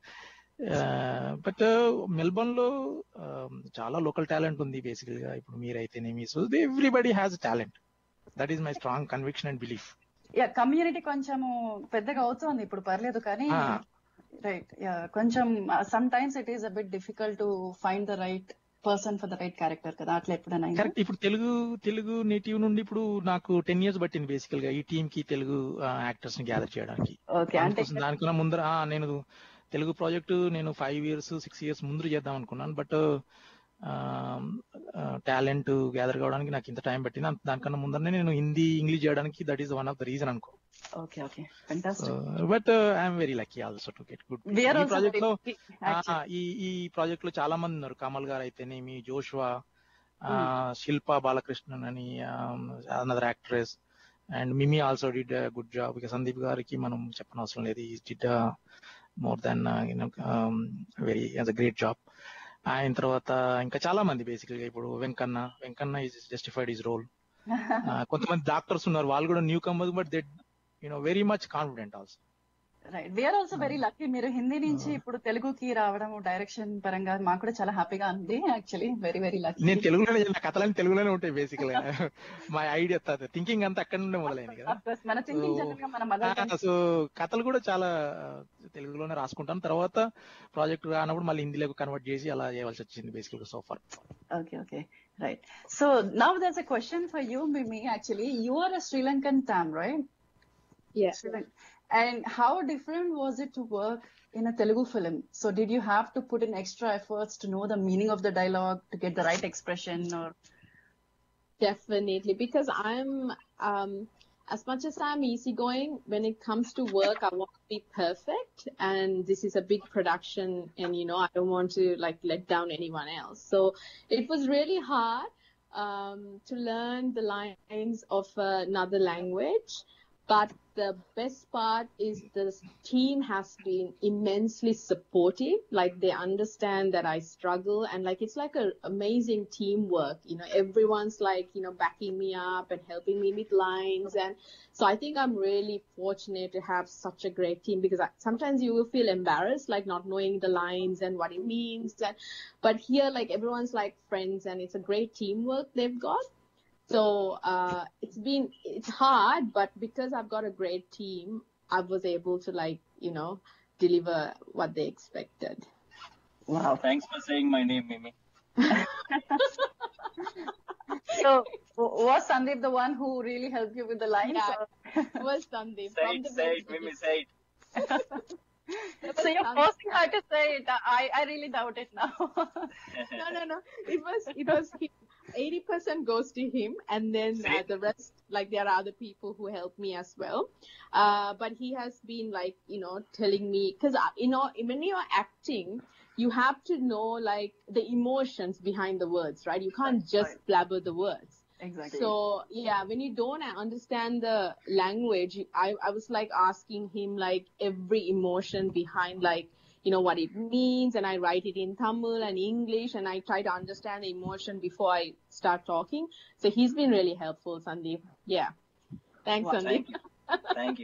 Speaker 2: బట్ మెల్బర్న్ లో um, చాలా లోకల్ టాలెంట్ ఉంది బేసికల్ గా ఇప్పుడు మీరైతేనేమి so everybody has talent that is my strong conviction and belief
Speaker 1: yeah community కొంచెము పెద్దగా అవుతోంది ఇప్పుడు పర్లేదు కానీ
Speaker 2: Ah.
Speaker 1: రైట్ యా కొంచెం sometimes it is a bit difficult to find the right person for the right character కదా అట్లా ఎప్పుడైనా అయిందా?
Speaker 2: కరెక్ట్ ఇప్పుడు తెలుగు తెలుగు నేటివ్ నుండి ఇప్పుడు నాకు టెన్ ఇయర్స్ పట్టింది బేసికల్ గా ఈ టీమ్ కి తెలుగు యాక్టర్స్ ని గ్యాదర్ చేయడానికి
Speaker 1: ఓకే అంటే
Speaker 2: అందుకోసం దానికన్నా ముందర ఆ, నేను తెలుగు ప్రాజెక్ట్ నేను ఫైవ్ ఇయర్స్ సిక్స్ ఇయర్స్ ముందు చేద్దాం అనుకున్నాను బట్ టాలెంట్ గ్యాదర్ కావడానికి నాకు ఇంత టైం పట్టింది అంత- దానికన్నా ముందరనే నేను హిందీ ఇంగ్లీష్ చేయడానికి that is one of the reason అనుకో
Speaker 1: okay okay fantastic
Speaker 2: but I'm very lucky also to get good
Speaker 1: We are
Speaker 2: ఈ
Speaker 1: also
Speaker 2: ప్రాజెక్ట్ లో
Speaker 1: very lucky,
Speaker 2: ఆ,
Speaker 1: actually.
Speaker 2: ఈ ఈ ప్రాజెక్ట్ లో చాలా మంది ఉన్నారు కమల్ గారు అయితేనేమి జోష్వా శిల్పా బాలకృష్ణన్ అని another actress and Mimi also did good job ఇక సందీప్ గారికి మనం చెప్పనవసరం లేదు he did more than very as a great job ఆయన తర్వాత ఇంకా చాలా మంది బేసికల్ గా ఇప్పుడు Venkanna Venkanna is justified is role కొంతమంది డాక్టర్స్ ఉన్నారు వాళ్ళు కూడా newcomers but they you know very much confident also
Speaker 1: right we are also very lucky మీరు హిందీ నుంచి ఇప్పుడు తెలుగుకి రావడం డైరెక్షన్ పరంగా మాకు కూడా చాలా హ్యాపీగా ఉంది యాక్చువల్లీ వెరీ వెరీ లక్కీ
Speaker 2: నేను తెలుగులోనే నా కథలన్నీ తెలుగులోనే ఉంటాయి బేసికల్ గా మా ఐడియా థింకింగ్ అంతా అక్కడ నుండే మొదలైంది కదా
Speaker 1: మన థింకింగ్
Speaker 2: So,
Speaker 1: జనరల్ గా మన మదర్
Speaker 2: సో కథలు కూడా చాలా ఆ, తెలుగులోనే రాసుకుంటాను తర్వాత ప్రాజెక్ట్ రానప్పుడు మళ్ళీ హిందీలోకి కన్వర్ట్ చేసి అలా చేయవలసి వచ్చింది basically so far
Speaker 1: Okay, okay. Right. So now there's a question for you, Mimi. Actually, you are a Sri Lankan Tam, right?
Speaker 4: Yeah.
Speaker 1: Sri Lank- And how different was it to work in a Telugu film? So did you have to put in extra efforts to know the meaning of the dialogue, to get the right expression or?
Speaker 4: Definitely, because I'm um as much as I'm easygoing, when it comes to work, I want to be perfect. And this is a big production, and you know, I don't want to like let down anyone else. So it was really hard um, to learn the lines of another language. But the best part is the team has been immensely supportive. Like they understand that I struggle and like it's like a amazing teamwork. You know, everyone's like, you know, backing me up and helping me with lines. And so I think I'm really fortunate to have such a great team because I, sometimes you will feel embarrassed, like not knowing the lines and what it means. And, but here, like everyone's like friends and it's a great teamwork they've got. So uh, it's been it's hard, but because I've got a great team, I was able to like you know deliver what they expected.
Speaker 1: Wow.
Speaker 3: Thanks for saying my name, Mimi.
Speaker 1: So, w- was Sandeep the one who really helped you with the lines?
Speaker 4: Yeah.
Speaker 1: or-
Speaker 4: Was Sandeep
Speaker 3: Say
Speaker 4: from
Speaker 3: it,
Speaker 4: the
Speaker 3: say it,
Speaker 4: very
Speaker 3: Mimi, say it.
Speaker 1: so you're forcing her to say it. I, I really doubt it now.
Speaker 4: no, no, no. It was it was eighty percent goes to him, and then uh,
Speaker 3: See?
Speaker 4: the rest, like there are other people who help me as well. Uh, but he has been like you know telling me because you know when you're acting, you have to know like the emotions behind the words, right? You can't
Speaker 1: That's
Speaker 4: just
Speaker 1: right.
Speaker 4: blabber the words.
Speaker 1: exactly.
Speaker 4: So yeah, when you don't understand the language, you- I, I was like asking him like every emotion behind like you know what it means, and I write it in Tamil and English, and I try to understand the emotion before I start talking. So he's been really helpful, Sandeep. Yeah, thanks,
Speaker 1: Wow,
Speaker 4: Sandeep.
Speaker 3: Thank you. Thank you.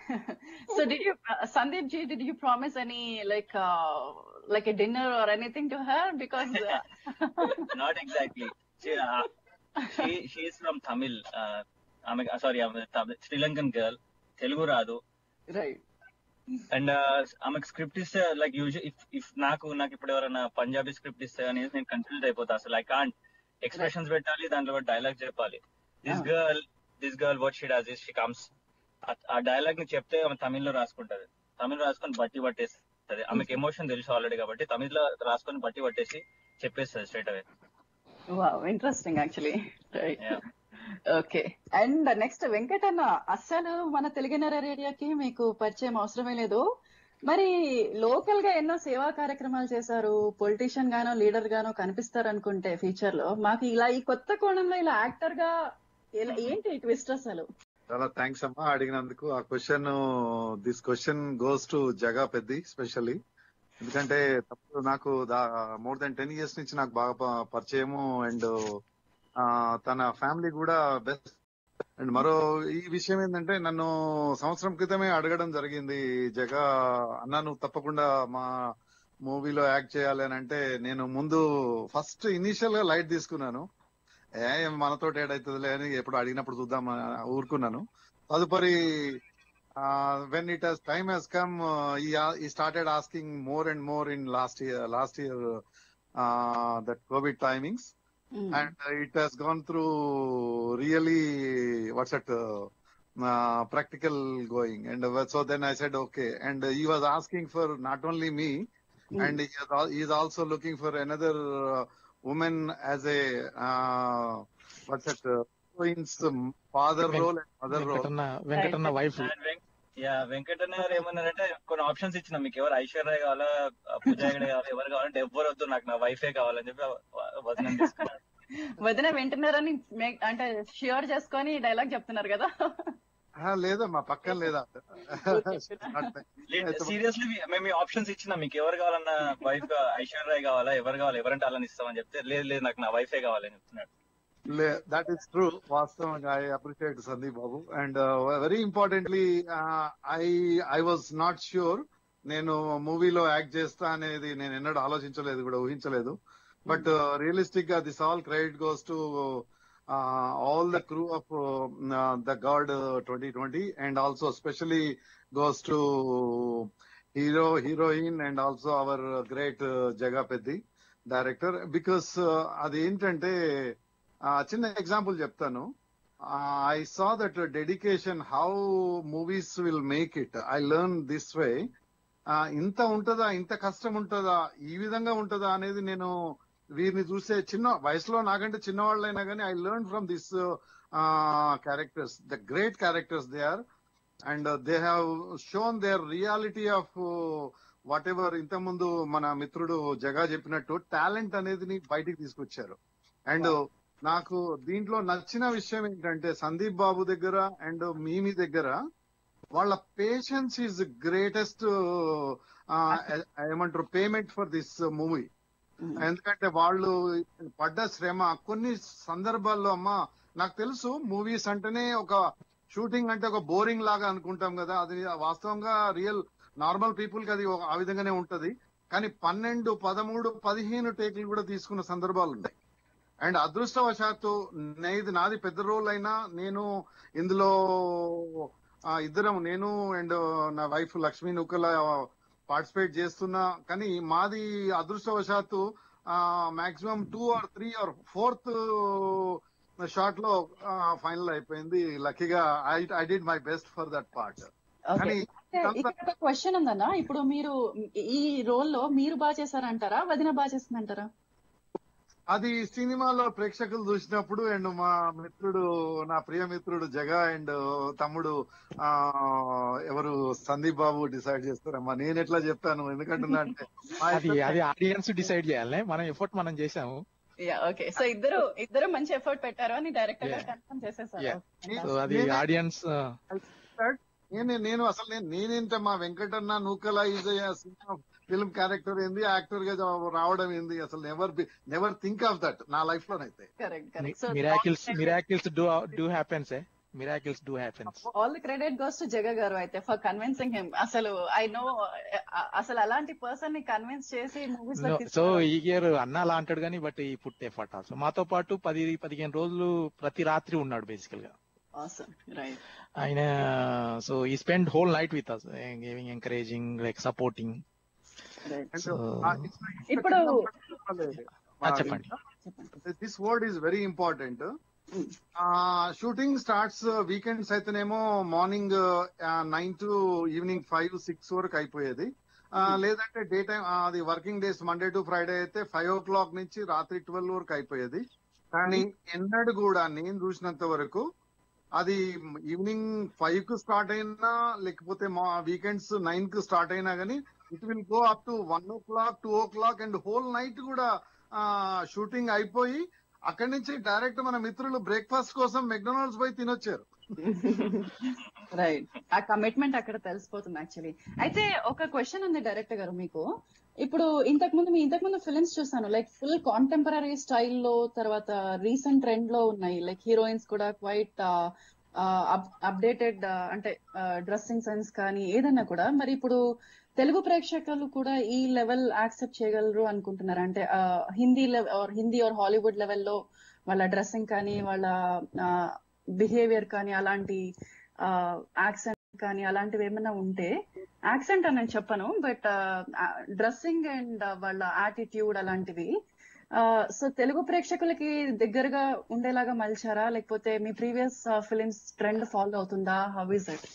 Speaker 1: so did you, uh, Sandeep ji, did you promise any like uh, like a dinner or anything to her? Because uh,
Speaker 3: Not exactly. She, uh, she, she is from Tamil. Uh, I'm a, sorry, I'm a Tamil, Sri Lankan girl. Telugu రాదు
Speaker 1: right.
Speaker 3: అండ్ ఆమెకు స్క్రిప్ట్ ఇస్తే లైక్ యూజువల్ ఇఫ్ ఇఫ్ నాకు నాకు ఇప్పుడు ఎవరైనా పంజాబీ స్క్రిప్ట్ ఇస్తే అనేది నేను కన్ఫ్యూజ్ అయిపోతా అసలు ఐ కాంట్ ఎక్స్ప్రెషన్స్ పెట్టాలి దాంట్లో డైలాగ్ చెప్పాలి this
Speaker 1: Ah.
Speaker 3: Girl this girl what she does is she comes ఆ డైలాగ్ ని చెప్తే ఆమె తమిళ్లో రాసుకుంటది తమిళ్ రాసుకొని బట్టి పట్టేస్తుంది ఆమెకి ఎమోషన్ తెలుసు ఆల్రెడీ కాబట్టి తమిళ్లో రాసుకొని బట్టి పట్టేసి చెప్పేస్తుంది స్ట్రైట్ అవే
Speaker 1: Wow, interesting actually. Right.
Speaker 3: Yeah.
Speaker 1: Okay and next Venkatanna అస్సలు మన తెలుగునర రేడియోకి మీకు పరిచయం అవసరమే లేదు మరి లోకల్ గా ఎన్నో సేవా కార్యక్రమాలు చేశారు పొలిటీషియన్ గానో లీడర్ గానో కనిపిస్తారు అనుకుంటే ఫ్యూచర్ లో మాకు ఇలా ఈ కొత్త కోణంలో ఇలా యాక్టర్ గా ఎలా- ఏంటి ట్విస్ట్ అసలు
Speaker 5: చాలా థ్యాంక్స్ అమ్మా అడిగినందుకు ఆ question this question goes to Jaga Peddi specially ఎందుకంటే తప్పుడు నాకు మోర్ దెన్ టెన్ ఇయర్స్ నుంచి నాకు బాగా ప- పరిచయము అండ్ తన ఫ్యామిలీ కూడా బెస్ట్ అండ్ మరో ఈ విషయం ఏంటంటే నన్ను సంవత్సరం క్రితమే అడగడం జరిగింది జగా అన్న నువ్వు తప్పకుండా మా మూవీలో యాక్ట్ చేయాలి అని అంటే నేను ముందు ఫస్ట్ ఇనీషియల్ గా లైట్ తీసుకున్నాను ఏ మనతో ఏడైతుందిలే అని ఎప్పుడు అడిగినప్పుడు చూద్దాం ఆ, ఊరుకున్నాను తదుపరి when it has time he's come he started asking more and more in last year last year that Covid timings and uh, it has gone through really what's that uh, uh, practical going and uh, so then i said okay and uh, he was asking for not only me and he is, al- he is also looking for another uh, woman as a uh, what's that uh, queen's um, father
Speaker 2: Ven-
Speaker 5: role and mother role
Speaker 2: Venkatanna Venkatanna wife
Speaker 3: yeah Venkatanna గారు ఏమన్నారంటే కొన్ని ఆప్షన్స్ ఇచ్చిన మీకు ఎవరు ఐశ్వర్య కావాలా పూజ హెగడే కావాలా ఎవరు కావాలంటే ఎవరు వద్దు నాకు నా వైఫే కావాలని చెప్పి వ- వదిన తీసుకున్నారు
Speaker 1: వదిన వింటున్నారని make- అంటే ష్యూర్ చేసుకొని డైలాగ్ చెప్తున్నారు కదా
Speaker 5: ఆ, లేదమ్మా పక్కన లేదా
Speaker 3: సీరియస్లీ మేము ఈ ఆప్షన్స్ ఇచ్చిన మీకు ఎవరు కావాలన్నా వైఫ్ ఐశ్వర్య కావాలా ఎవరు కావాలి ఎవరంటే అలా ఇస్తామని చెప్తే లేదు లేదు నాకు నా వైఫే కావాలని చెప్తున్నాడు
Speaker 5: దట్ ఈస్ ట్రూ వాస్తవంగా I appreciate Sandeep Babu and very importantly I I was not sure నేను మూవీలో యాక్ట్ చేస్తా అనేది నేను ఎన్నడూ ఆలోచించలేదు కూడా ఊహించలేదు బట్ రియలిస్టిక్ గా this all credit goes to all the crew of the God twenty twenty and also specially goes to hero heroine and also our great Jaga Peddi director because అది ఏంటంటే ఆ, చిన్న ఎగ్జాంపుల్ చెప్తాను I saw that dedication how movies will make it I learn this way ఇంత ఉంటదా ఇంత కష్టం ఉంటదా ఈ విధంగా ఉంటదా అనేది నేను వీరిని చూసే చిన్న వయసులో నాకంటే చిన్నవాళ్ళైనా కానీ I learn from this characters the great characters they are and they have shown their reality of whatever ఇంతకుముందు మన మిత్రుడు జగా చెప్పినట్టు టాలెంట్ అనేది బయటికి తీసుకొచ్చారు అండ్ నాకు దీంట్లో నచ్చిన విషయం ఏంటంటే సందీప్ బాబు దగ్గర అండ్ మీమి దగ్గర వాళ్ళ పేషెన్స్ ఈజ్ గ్రేటెస్ట్ ఏమంటారు పేమెంట్ ఫర్ దిస్ మూవీ ఎందుకంటే వాళ్ళు పడ్డ శ్రమ కొన్ని సందర్భాల్లో అమ్మా నాకు తెలుసు మూవీస్ అంటేనే ఒక షూటింగ్ అంటే ఒక బోరింగ్ లాగా అనుకుంటాం కదా అది వాస్తవంగా రియల్ నార్మల్ పీపుల్ కి అది ఒక- ఆ విధంగానే ఉంటది కానీ పన్నెండు పదమూడు పదిహేను టేకులు కూడా తీసుకున్న సందర్భాలు ఉన్నాయి అండ్ అదృష్టవశాత్తు నేది నాది పెద్ద రోల్ అయినా నేను ఇందులో ఆ, ఇద్దరం నేను అండ్ నా వైఫ్ లక్ష్మీ నుక్కల పార్టిసిపేట్ చేస్తున్నా కానీ మాది అదృష్టవశాత్తు maximum two or three or fourth shot లో ఫైనల్ అయిపోయింది లక్కీగా I I did my best for that part
Speaker 1: okay
Speaker 5: కానీ
Speaker 1: ఇక్కడ ఒక క్వశ్చన్ ఉందన్న ఇప్పుడు మీరు ఈ రోల్ లో మీరు బాగా చేశారంటారా వదిన బాగా చేసిందంటారా
Speaker 5: అది సినిమాలో ప్రేక్షకులు చూసినప్పుడు అండ్ మా మిత్రుడు నా ప్రియ మిత్రుడు జగా అండ్ తమ్ముడు ఆ ఎవరు సందీప్ బాబు డిసైడ్ చేస్తారమ్మా నేను ఎట్లా చెప్తాను ఎందుకంటున్నా అంటే మా
Speaker 2: అది
Speaker 5: ఇద్దరు-
Speaker 2: అది ఆడియన్స్ డిసైడ్ చేయాలి మనం ఎఫర్ట్ మనం చేసాము
Speaker 1: ఓకే సో ఇద్దరు ఇద్దరు మంచి ఎఫర్ట్ పెట్టారు అని డైరెక్టర్ గా
Speaker 2: Yeah.
Speaker 1: కన్ఫర్మ్ చేసేసారు
Speaker 2: Yeah.
Speaker 1: Okay.
Speaker 2: సో అది
Speaker 5: నేనే-
Speaker 2: ఆడియన్స్
Speaker 5: నేను నేను అసలు నేను నేనేంట మా Venkatanna Nukala is film character ఏంది యాక్టర్ గా రావడం ఏంది అసలు never never think of that నా లైఫ్ లోనైతే
Speaker 1: correct correct so
Speaker 2: miracles miracles do do happens a miracles do happens
Speaker 1: all the credit goes to Jaga గారు అయితే ఫర్ కన్విన్సింగ్ హిమ్ అసలు ఐ నో అసలు అలాంటి పర్సన్ ని కన్విన్స్ చేసి మూవీస్ లో
Speaker 2: సో ఈ ఇయర్ అన్న అలా అంటాడు కానీ బట్ ఈ పుట్ ఎఫర్ట్ ఆల్సో మాతో పాటు పది పదిహేను రోజులు ప్రతి రాత్రి ఉన్నాడు బేసికల్ గా
Speaker 1: ఆసమ్ రైట్
Speaker 2: ఆయన so he spend whole night with us giving encouraging like supporting
Speaker 1: right
Speaker 5: And,
Speaker 2: So-
Speaker 5: ఆ, it's- it's
Speaker 1: ఇప్పుడు-
Speaker 5: చెప్పలేదు.
Speaker 2: చెప్పండి.
Speaker 1: చెప్పండి
Speaker 5: this word is very important shooting starts weekends అయితేనేమో morning nine to evening five six వరకు అయిపోయేది ఆ, లేదంటే డే టైం అది working days Monday to Friday అయితే ఫైవ్ ఓ క్లాక్ నుంచి రాత్రి ట్వెల్వ్ వరకు అయిపోయేది కానీ ఎన్నడు కూడా నేను చూసినంత వరకు అది ఈవినింగ్ ఫైవ్ కు స్టార్ట్ అయినా లేకపోతే మా వీకెండ్స్ నైన్ కు స్టార్ట్ అయినా గానీ it will go up to one o'clock two o'clock and whole night కూడా షూటింగ్ అయిపోయి అక్కడి నుంచి డైరెక్ట్ మన మిత్రులు బ్రేక్ఫాస్ట్ కోసం మెక్డొనాల్డ్స్ పోయి తినొచ్చారు
Speaker 1: రైట్ ఆ కమిట్మెంట్ అక్కడ తెలిసిపోతుంది యాక్చువల్లీ అయితే ఒక క్వశ్చన్ ఉంది డైరెక్టర్ గారు మీకు ఇప్పుడు ఇంతకు ముందు మీ ఇంతకు ముందు ఫిల్మ్స్ చూసాను లైక్ ఫుల్ కాంటెంపరీ స్టైల్లో తర్వాత రీసెంట్ ట్రెండ్ లో ఉన్నాయి లైక్ హీరోయిన్స్ కూడా క్వైట్ అప్డేటెడ్ అంటే డ్రెస్సింగ్ సెన్స్ కానీ ఏదన్నా కూడా మరి ఇప్పుడు తెలుగు ప్రేక్షకులు కూడా ఈ లెవెల్ యాక్సెప్ట్ చేయగలరు అనుకుంటున్నారు అంటే ఆ, Hindi level Hindi or Hollywood లెవెల్లో వాళ్ళ డ్రెస్సింగ్ కానీ వాళ్ళ బిహేవియర్ కానీ అలాంటి యాక్సెంట్ కానీ అలాంటివి ఏమైనా ఉంటే యాక్సెంట్ అని నేను చెప్పను బట్ డ్రెస్సింగ్ అండ్ వాళ్ళ యాటిట్యూడ్ అలాంటివి సో తెలుగు ప్రేక్షకులకి దగ్గరగా ఉండేలాగా మలిచారా లేకపోతే మీ ప్రీవియస్ ఫిలిమ్స్ ట్రెండ్ ఫాలో అవుతుందా how is it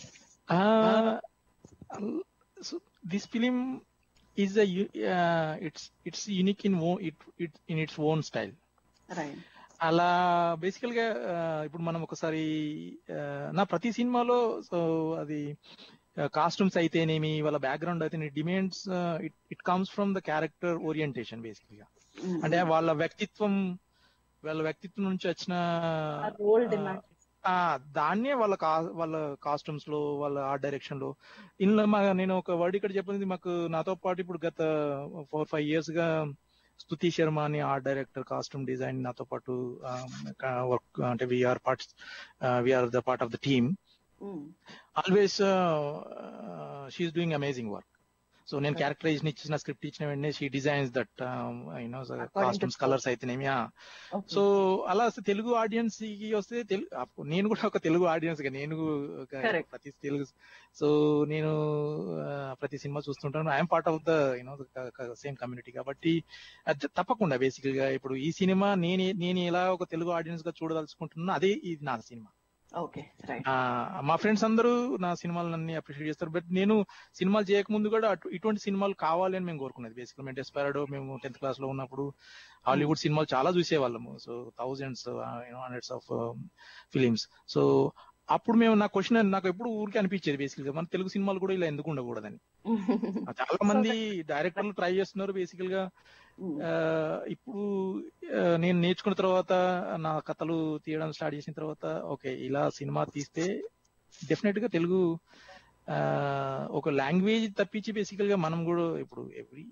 Speaker 2: so this film is a u- uh, it's it's unique in wo- it, it in its own style
Speaker 1: right
Speaker 2: అలా బేసికల్ గా ఆ, ఇప్పుడు మనం ఒకసారి ఆ, నా ప్రతి సినిమాలో సో అది కాస్ట్యూమ్స్ అయితేనేమి వాళ్ళ బ్యాక్గ్రౌండ్ అయితే demands it it comes from the character orientation basically అంటే వాళ్ళ వ్యక్తిత్వం వాళ్ళ వ్యక్తిత్వం నుంచి వచ్చిన
Speaker 1: రోల్
Speaker 2: ఆ,
Speaker 1: డిమాండ్
Speaker 2: ఆ దాన్నే వాళ్ళ కా వాళ్ళ కాస్ట్యూమ్స్ లో వాళ్ళ ఆర్ట్ డైరెక్షన్ లో ఇందులో మా నేను ఒక వర్డ్ ఇక్కడ చెప్పింది మాకు నాతో పాటు ఇప్పుడు గత ఫోర్ ఫైవ్ ఇయర్స్ గా స్తుతి శర్మ అని ఆర్ట్ డైరెక్టర్ కాస్ట్యూమ్ డిజైన్ నాతో పాటు వర్క్ అంటే we are parts we are the part of the team always she is doing amazing work so నేను క్యారెక్టరైజేషన్ ఇచ్చిన స్క్రిప్ట్ ఇచ్చిన వెంటనే she designs that you know costumes colours అయితేనేమి సో అలా వస్తే తెలుగు ఆడియన్స్ కి వస్తే తెలుగు అప్పు- నేను కూడా ఒక తెలుగు ఆడియన్స్ గా నేను ఒక
Speaker 1: Correct.
Speaker 2: ప్రతి తెలుగు సో నేను ఆ, ప్రతి సినిమా చూస్తుంటాను I'm part of the you know same community కాబట్టి అది తప్పకుండా బేసికల్ గా ఇప్పుడు ఈ సినిమా నేను నేను ఎలా ఒక తెలుగు ఆడియన్స్ గా చూడదలుచుకుంటున్నా అదే ఇది నా సినిమా
Speaker 1: ఓకే రైట్
Speaker 2: ఆ, మా ఫ్రెండ్స్ అందరూ నా సినిమాలన్నీ అప్రిషియేట్ చేస్తారు బట్ నేను సినిమాలు చేయకముందు కూడా అటు- ఇటువంటి సినిమాలు కావాలి అని మేము కోరుకునేది బేసిక్గా మేము డెస్పైరడో మేము టెన్త్ క్లాస్ లో ఉన్నప్పుడు హాలీవుడ్ సినిమాలు చాలా చూసేవాళ్ళము so thousands hundreds of films so అప్పుడు మేము నా క్వశ్చన్ నాకు ఎప్పుడు ఊరికే అనిపించేది బేసికల్ గా మన తెలుగు సినిమాలు కూడా ఇలా ఎందుకు ఉండకూడదని చాలా మంది డైరెక్టర్లు ట్రై చేస్తున్నారు బేసికల్ గా ఆ, ఇప్పుడు ఆ, నేను నేర్చుకున్న తర్వాత నా కథలు తీయడం స్టార్ట్ చేసిన తర్వాత ఓకే ఇలా సినిమా తీస్తే డెఫినెట్ గా తెలుగు ఆ, ఒక లాంగ్వేజ్ తప్పించి బేసికల్ గా మనం కూడా ఇప్పుడు every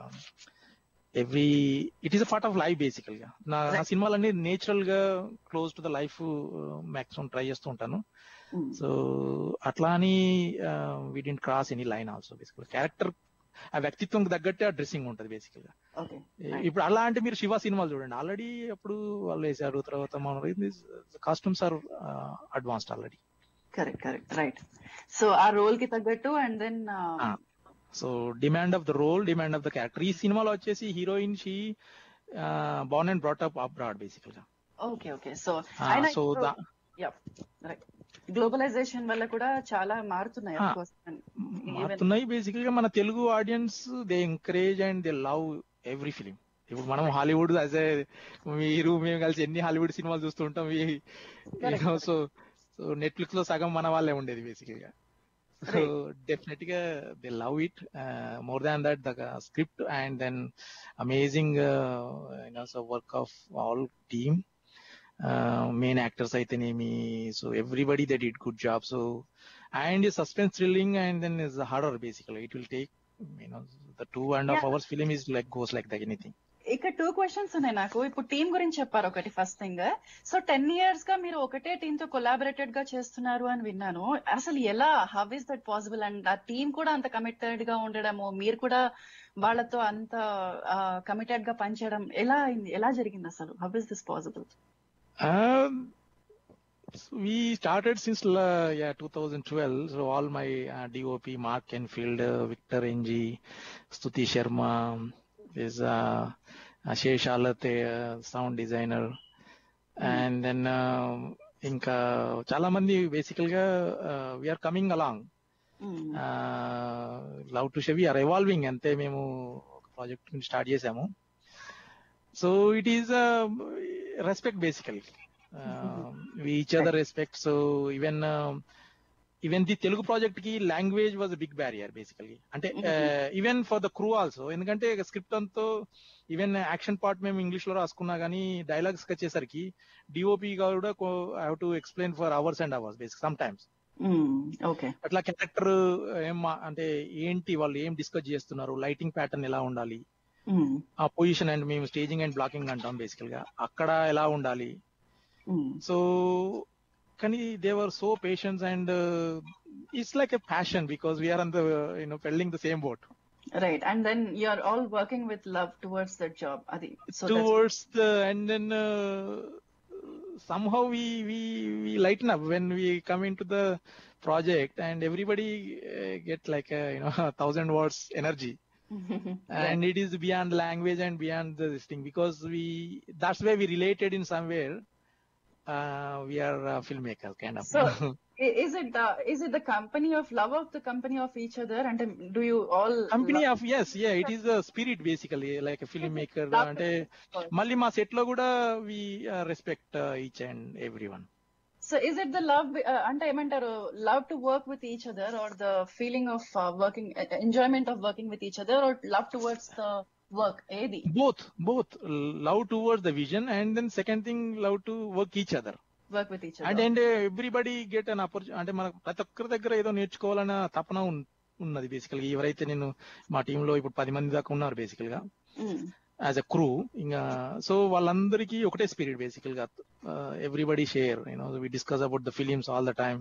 Speaker 2: every it is a part of life basically నా నా సినిమాలన్నీ నేచురల్ గా close to the life maximum try చేస్తూ ఉంటాను సో అట్లా అని we didn't cross any line also basically character ఆ వ్యక్తిత్వం తగ్గట్టే ఆ డ్రెస్సింగ్ ఉంటది బేసికల్ గా
Speaker 1: ఓకే
Speaker 2: ఇప్పుడు అలా అంటే మీరు శివ సినిమాలు చూడండి ఆల్రెడీ అప్పుడు వాళ్ళు వేసారు తర్వాత మన costumes are advanced already
Speaker 1: correct correct right so ఆ రోల్ కి తగ్గట్టు and then
Speaker 2: so demand of the role demand of the character ఈ సినిమాలో వచ్చేసి heroine she born and brought up abroad బేసికల్ గా
Speaker 1: ఓకే ఓకే సో
Speaker 2: Ah,
Speaker 1: అయినా
Speaker 2: so
Speaker 1: ఇప్పుడు-
Speaker 2: the-
Speaker 1: yeah, right. గ్లోబలైజేషన్ వల్ల కూడా చాలా మారుతున్నాయి of
Speaker 2: Ah.
Speaker 1: course. And even-
Speaker 2: మారుతున్నాయి బేసికల్ గా మన Telugu audience they encourage and they love every film ఇప్పుడు మనం హాలీవుడ్ యాజ్ ఏ మీరు మేము కలిసి ఎన్ని హాలీవుడ్ సినిమాలు చూస్తుంటాం సో సో నెట్ఫ్లిక్స్ లో సగం మన వాళ్ళే ఉండేది basically so definitely they love it more than that the script and then amazing so work of all team main actors అయితేనేమి so everybody that it good job so and suspense thrilling and then is horror basically it will take you know the two and half
Speaker 1: Yeah.
Speaker 2: hours film is like goes like that anything
Speaker 1: ఇక్కడ టూ క్వశ్చన్స్ ఉన్నాయి నాకు ఇప్పుడు టీం గురించి చెప్పారు ఒకటి first thing so ten years గా మీరు ఒకటే టీమ్ తో కొలాబరేటెడ్ గా చేస్తున్నారు అని విన్నాను అసలు ఎలా how is that possible and ఆ టీం కూడా అంత కమిటెడ్ గా ఉండడము మీరు కూడా వాళ్ళతో అంత కమిటెడ్ గా పనిచేయడం ఎలా అయింది ఎలా జరిగింది అసలు how is this possible
Speaker 2: Um, so we started since uh, yeah 2012. So all my uh, DOP, Mark Kenfield, uh, Victor NG, Stuti Sharma, is uh, Ashesh Alate, uh, sound designer, and then uh, ఇంకా చాలా మంది basically we are coming along love to షెవి ఆర్ ఎవాల్వింగ్ అంతే మేము ఒక ప్రాజెక్ట్ స్టార్ట్ చేసాము so it is respect basically each other respect so even even the Telugu project కి language was big barrier basically అంటే even for the crew also ఎందుకంటే స్క్రిప్ట్ అంతా ఈవెన్ యాక్షన్ పార్ట్ మేము ఇంగ్లీష్ లో రాసుకున్నా కానీ డైలాగ్స్ వచ్చేసరికి డిఓపి కూడా have to explain for hours and hours basic sometimes
Speaker 1: okay
Speaker 2: అట్లా క్యారెక్టర్ ఏం మా- అంటే ఏంటి వాళ్ళు ఏం డిస్కస్ చేస్తున్నారు లైటింగ్ ప్యాటర్న్ ఎలా ఉండాలి ఆ పొజిషన్ అండ్ మేము స్టేజింగ్ అండ్ బ్లాకింగ్ అంటాం బేసికల్ గా అక్కడ ఎలా ఉండాలి సో కానీ దేవర్ so patience and it's like a passion because we're on the you know pulling the same boat
Speaker 1: right and then you're all working with love towards that job అది so
Speaker 2: towards the and then uh, somehow we we we lighten up when we come into the project and everybody uh, get like a you know a thousand watts energy and it is beyond language and beyond the, this thing because we that's where we related in somewhere uh, we are uh, filmmakers kind of
Speaker 1: So, I- Is it the is it the company of love of the company of each other? And um, do you all
Speaker 2: company
Speaker 1: love-
Speaker 2: of us yeah it is the spirit basically like film maker
Speaker 1: Love
Speaker 2: అంటే
Speaker 1: the-
Speaker 2: మళ్ళీ మా సెట్ లో కూడా we respect each and every one
Speaker 1: So is it the love? Uh, అంటే ఏమంటారు love to work with each other, or the feeling of uh, working uh, enjoyment of working with each other, or love towards the work? ఏది
Speaker 2: both both love towards the vision and then second thing love to work each other
Speaker 1: work with each other.
Speaker 2: and and everybody get an opportunity అంటే మనకు ప్రతి ఒక్కరి దగ్గర ఏదో నేర్చుకోవాలన్న తపన ఉన్- ఉన్నది బేసికల్ గా ఎవరైతే నేను మా టీమ్ లో ఇప్పుడు పది మంది దాకా ఉన్నారు బేసికల్ గా
Speaker 1: Mm.
Speaker 2: యాజ్ అ క్రూ ఇంకా సో వాళ్ళందరికీ ఒకటే స్పిరిట్ బేసికల్ గా everybody share you know we discuss about the films all the time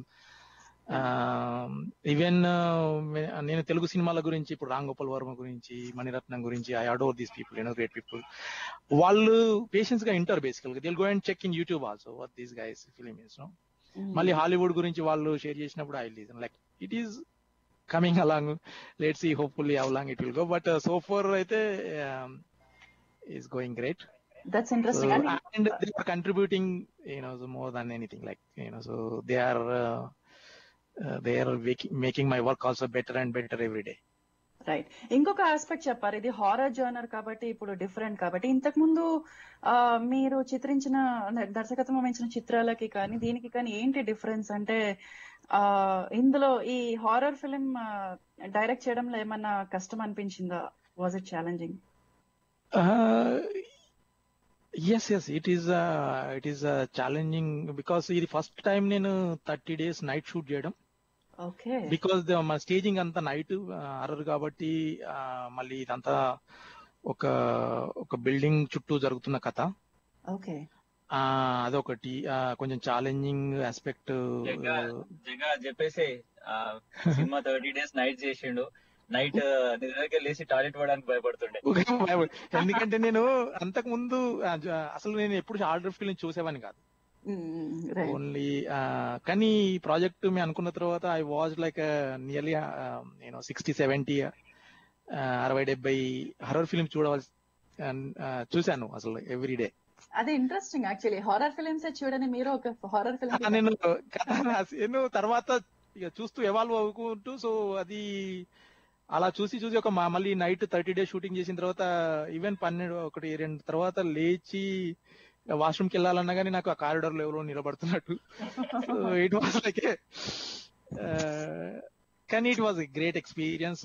Speaker 2: even నేను తెలుగు సినిమాల గురించి ఇప్పుడు రామ్ గోపాల్ వర్మ గురించి మణిరత్నం గురించి I adore these people you know great people వాళ్ళు పేషెన్స్ గా ఇంటర్ బేసికల్ గా they'll go and check in YouTube also what these guys film is no
Speaker 1: Mm.
Speaker 2: మళ్ళీ హాలీవుడ్ గురించి వాళ్ళు షేర్ చేసినప్పుడు I listen like it is coming along let see hopefully how long it will go but so far అయితే is going great
Speaker 1: that's
Speaker 2: So,
Speaker 1: interesting and
Speaker 2: and they are contributing, you know, so more than anything. Like, you know, so they are uh, uh, they are making, making my work also better and better every day.
Speaker 1: Right ఇంకొక ఆస్పెక్ట్ చెప్పారు ఇది హారర్ జర్నర్ కాబట్టి ఇప్పుడు డిఫరెంట్ కాబట్టి ఇంతకు ముందు ఆ, మీరు చిత్రించిన దర్శకత్వం వహించిన చిత్రాలకి కానీ దీనికి కానీ ఏంటి డిఫరెన్స్ అంటే ఆ ఇందులో ఈ హారర్ ఫిలిం డైరెక్ట్ చేయడంలో ఏమన్నా కష్టం అనిపించిందా was it challenging
Speaker 2: Uh, yes, yes, it is uh, it is uh, challenging because ఇది ఫస్ట్ టైం నేను థర్టీ డేస్ నైట్ షూట్ చేయడం
Speaker 1: ఓకే
Speaker 2: బికాస్ మా స్టేజింగ్ అంతా నైట్ హర్రర్ కాబట్టి ఆ, మళ్ళీ ఇదంతా ఒక ఒక బిల్డింగ్ చుట్టూ జరుగుతున్న కథ
Speaker 1: ఓకే
Speaker 2: ఆ, అదొకటి ఆ, కొంచెం ఛాలెంజింగ్ ఆస్పెక్ట్
Speaker 3: జగా జగా చెప్పేసి ఆ, సినిమా థర్టీ డేస్ నైట్ చేసిండు నైట్ నిద్రకి లేచి టాయిలెట్ పోవడానికి భయపడుతుండే
Speaker 2: ఎందుకంటే నేను అంతకు ముందు ఆ, జ- అసలు నేను ఎప్పుడు ఆర్డర్ ఫిల్మ్ చూసేవాని కాదు
Speaker 1: రైట్
Speaker 2: ఓన్లీ కానీ ఈ ప్రాజెక్ట్ మేము అనుకున్న తర్వాత ఐ వాజ్ లైక్ నియర్లీ నేను సిక్స్టీ సెవెంటీ అరవై డెబ్బై హర్రర్ ఫిల్మ్ చూడవలసి ఆ, చూశాను అసలు ఎవ్రీ డే
Speaker 1: అది ఇంట్రెస్టింగ్ యాక్చువల్లీ హారర్ ఫిలిమ్స్ చూడని మీరు ఒక హారర్ ఫిలిం
Speaker 2: నేను కథ రాసి నేను తర్వాత ఇక చూస్తూ ఎవాల్వ్ అవ్వుకుంటూ సో అది అలా చూసి చూసి ఒక మా- మళ్ళీ నైట్ థర్టీ డేస్ షూటింగ్ చేసిన తర్వాత ఈవెన్ పన్నెండు ఒకటి రెండు తర్వాత లేచి వాష్రూమ్ కి వెళ్ళాలన్నా కానీ నాకు ఆ కారిడార్ లో ఎవరో నిలబడుతున్నట్టు సో ఇట్ వాస్ లైక్ కానీ ఇట్ వాజ్ గ్రేట్ ఎక్స్పీరియన్స్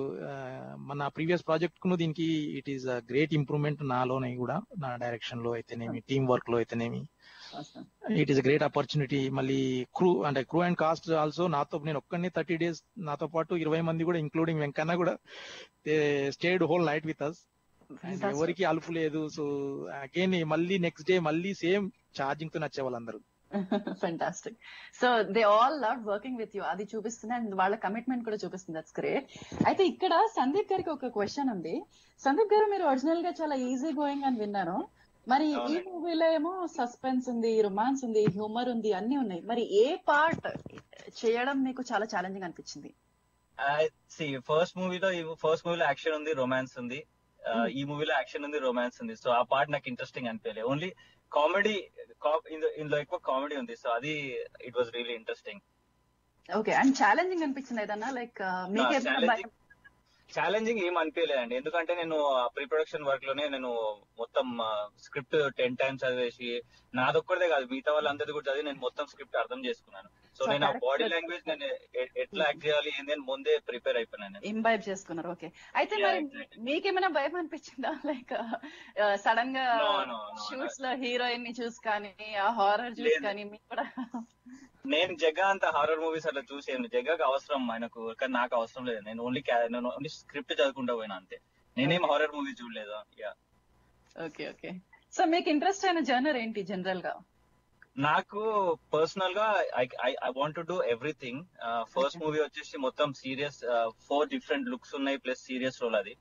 Speaker 2: మన ప్రీవియస్ ప్రాజెక్ట్ కు దీనికి ఇట్ ఈస్ గ్రేట్ ఇంప్రూవ్మెంట్ నాలోనే కూడా నా డైరెక్షన్ లో అయితేనేమి టీమ్ వర్క్ లో అయితేనేమి ఇట్ ఈస్ గ్రేట్ ఆపర్చునిటీ మళ్ళీ క్రూ అంటే క్రూ అండ్ కాస్ట్ ఆల్సో నాతో నేను ఒక్కడిని థర్టీ డేస్ నాతో పాటు ఇరవై మంది కూడా ఇంక్లూడింగ్ వెంకన్న కూడా stayed whole night with us ఎవరికి అలుపు లేదు సో అగైన్ మళ్ళీ నెక్స్ట్ డే మళ్ళీ సేమ్ ఛార్జింగ్ తో నచ్చే వాళ్ళందరూ
Speaker 1: fantastic so they all love working with you అది చూపిస్తుంది అండ్ వాళ్ళ కమిట్మెంట్ కూడా చూపిస్తుంది దట్స్ గ్రేట్ అయితే ఇక్కడ సందీప్ గారికి ఒక క్వశ్చన్ ఉంది సందీప్ గారు మీరు ఒరిజినల్ గా చాలా ఈజీ గోయింగ్ అని విన్నాను మరి ఈ
Speaker 3: అవునండి.
Speaker 1: మూవీలో ఏమో సస్పెన్స్ ఉంది రొమాన్స్ ఉంది హ్యూమర్ ఉంది అన్ని ఉన్నాయి మరి ఏ పార్ట్ చేయడం మీకు చాలా ఛాలెంజింగ్ అనిపించింది
Speaker 3: సి ఫస్ట్ మూవీలో ఫస్ట్ మూవీలో యాక్షన్ ఉంది రొమాన్స్ ఉంది ఆ,
Speaker 1: Hmm.
Speaker 3: ఈ మూవీలో యాక్షన్ ఉంది రొమాన్స్ ఉంది సో ఆ పార్ట్ నాకు ఇంట్రెస్టింగ్ అనిపించలేదు ఓన్లీ కామెడీ ఇందులో ఎక్కువ కామెడీ ఉంది సో అది it was really interesting
Speaker 1: okay and challenging అనిపించింది ఏదన్నా లైక్ మీకు ఏదైనా
Speaker 3: ఛాలెంజింగ్ ఛాలెంజింగ్ ఏం అనిపించలేదండి ఎందుకంటే నేను ప్రీ ప్రొడక్షన్ వర్క్ లోనే నేను మొత్తం స్క్రిప్ట్ టెన్ టైమ్స్ చదివేసి నాదొక్కడే కాదు మిగతా వాళ్ళందరిది కూడా చదివి నేను మొత్తం స్క్రిప్ట్ అర్థం చేసుకున్నాను సో
Speaker 1: So,
Speaker 3: నేను ఆ
Speaker 1: character-
Speaker 3: బాడీ లాంగ్వేజ్ నేను ఎ- ఎట్లా యాక్ట్ చేయాలి ఏంది అని ముందే ప్రిపేర్ అయిపోయినాను నేను
Speaker 1: ఇంబైబ్ చేసుకున్నారు ఓకే అయితే
Speaker 3: Yeah,
Speaker 1: మరి
Speaker 3: exactly.
Speaker 1: మీకేమైనా భయం అనిపించిందా లైక్ సడన్ గా
Speaker 3: No, no, no,
Speaker 1: షూట్స్ లో హీరోయిన్ ని చూసి కానీ ఆ హారర్ చూసి
Speaker 3: లేదు.
Speaker 1: కానీ మీకు కూడా
Speaker 3: నేను జగ్గా అంత హారర్ మూవీస్ అట్లా చూసాను జగ్గాకి అవసరం ఆయనకు కానీ నాకు అవసరం లేదు నేను ఓన్లీ నేను ఓన్లీ స్క్రిప్ట్ చదువుకుంటా పోయినా అంతే నేనేం హారర్ మూవీ చూడలేదు యా
Speaker 1: ఓకే ఓకే సో మీకు ఇంట్రెస్ట్ అయిన జర్నర్ ఏంటి జనరల్ గా
Speaker 3: నాకు పర్సనల్ గా I I want to do everything first
Speaker 1: Okay.
Speaker 3: Movie వచ్చేసి మొత్తం సీరియస్ ఫోర్ డిఫరెంట్ లుక్స్ ఉన్నాయి ప్లస్ సీరియస్ రోల్ అది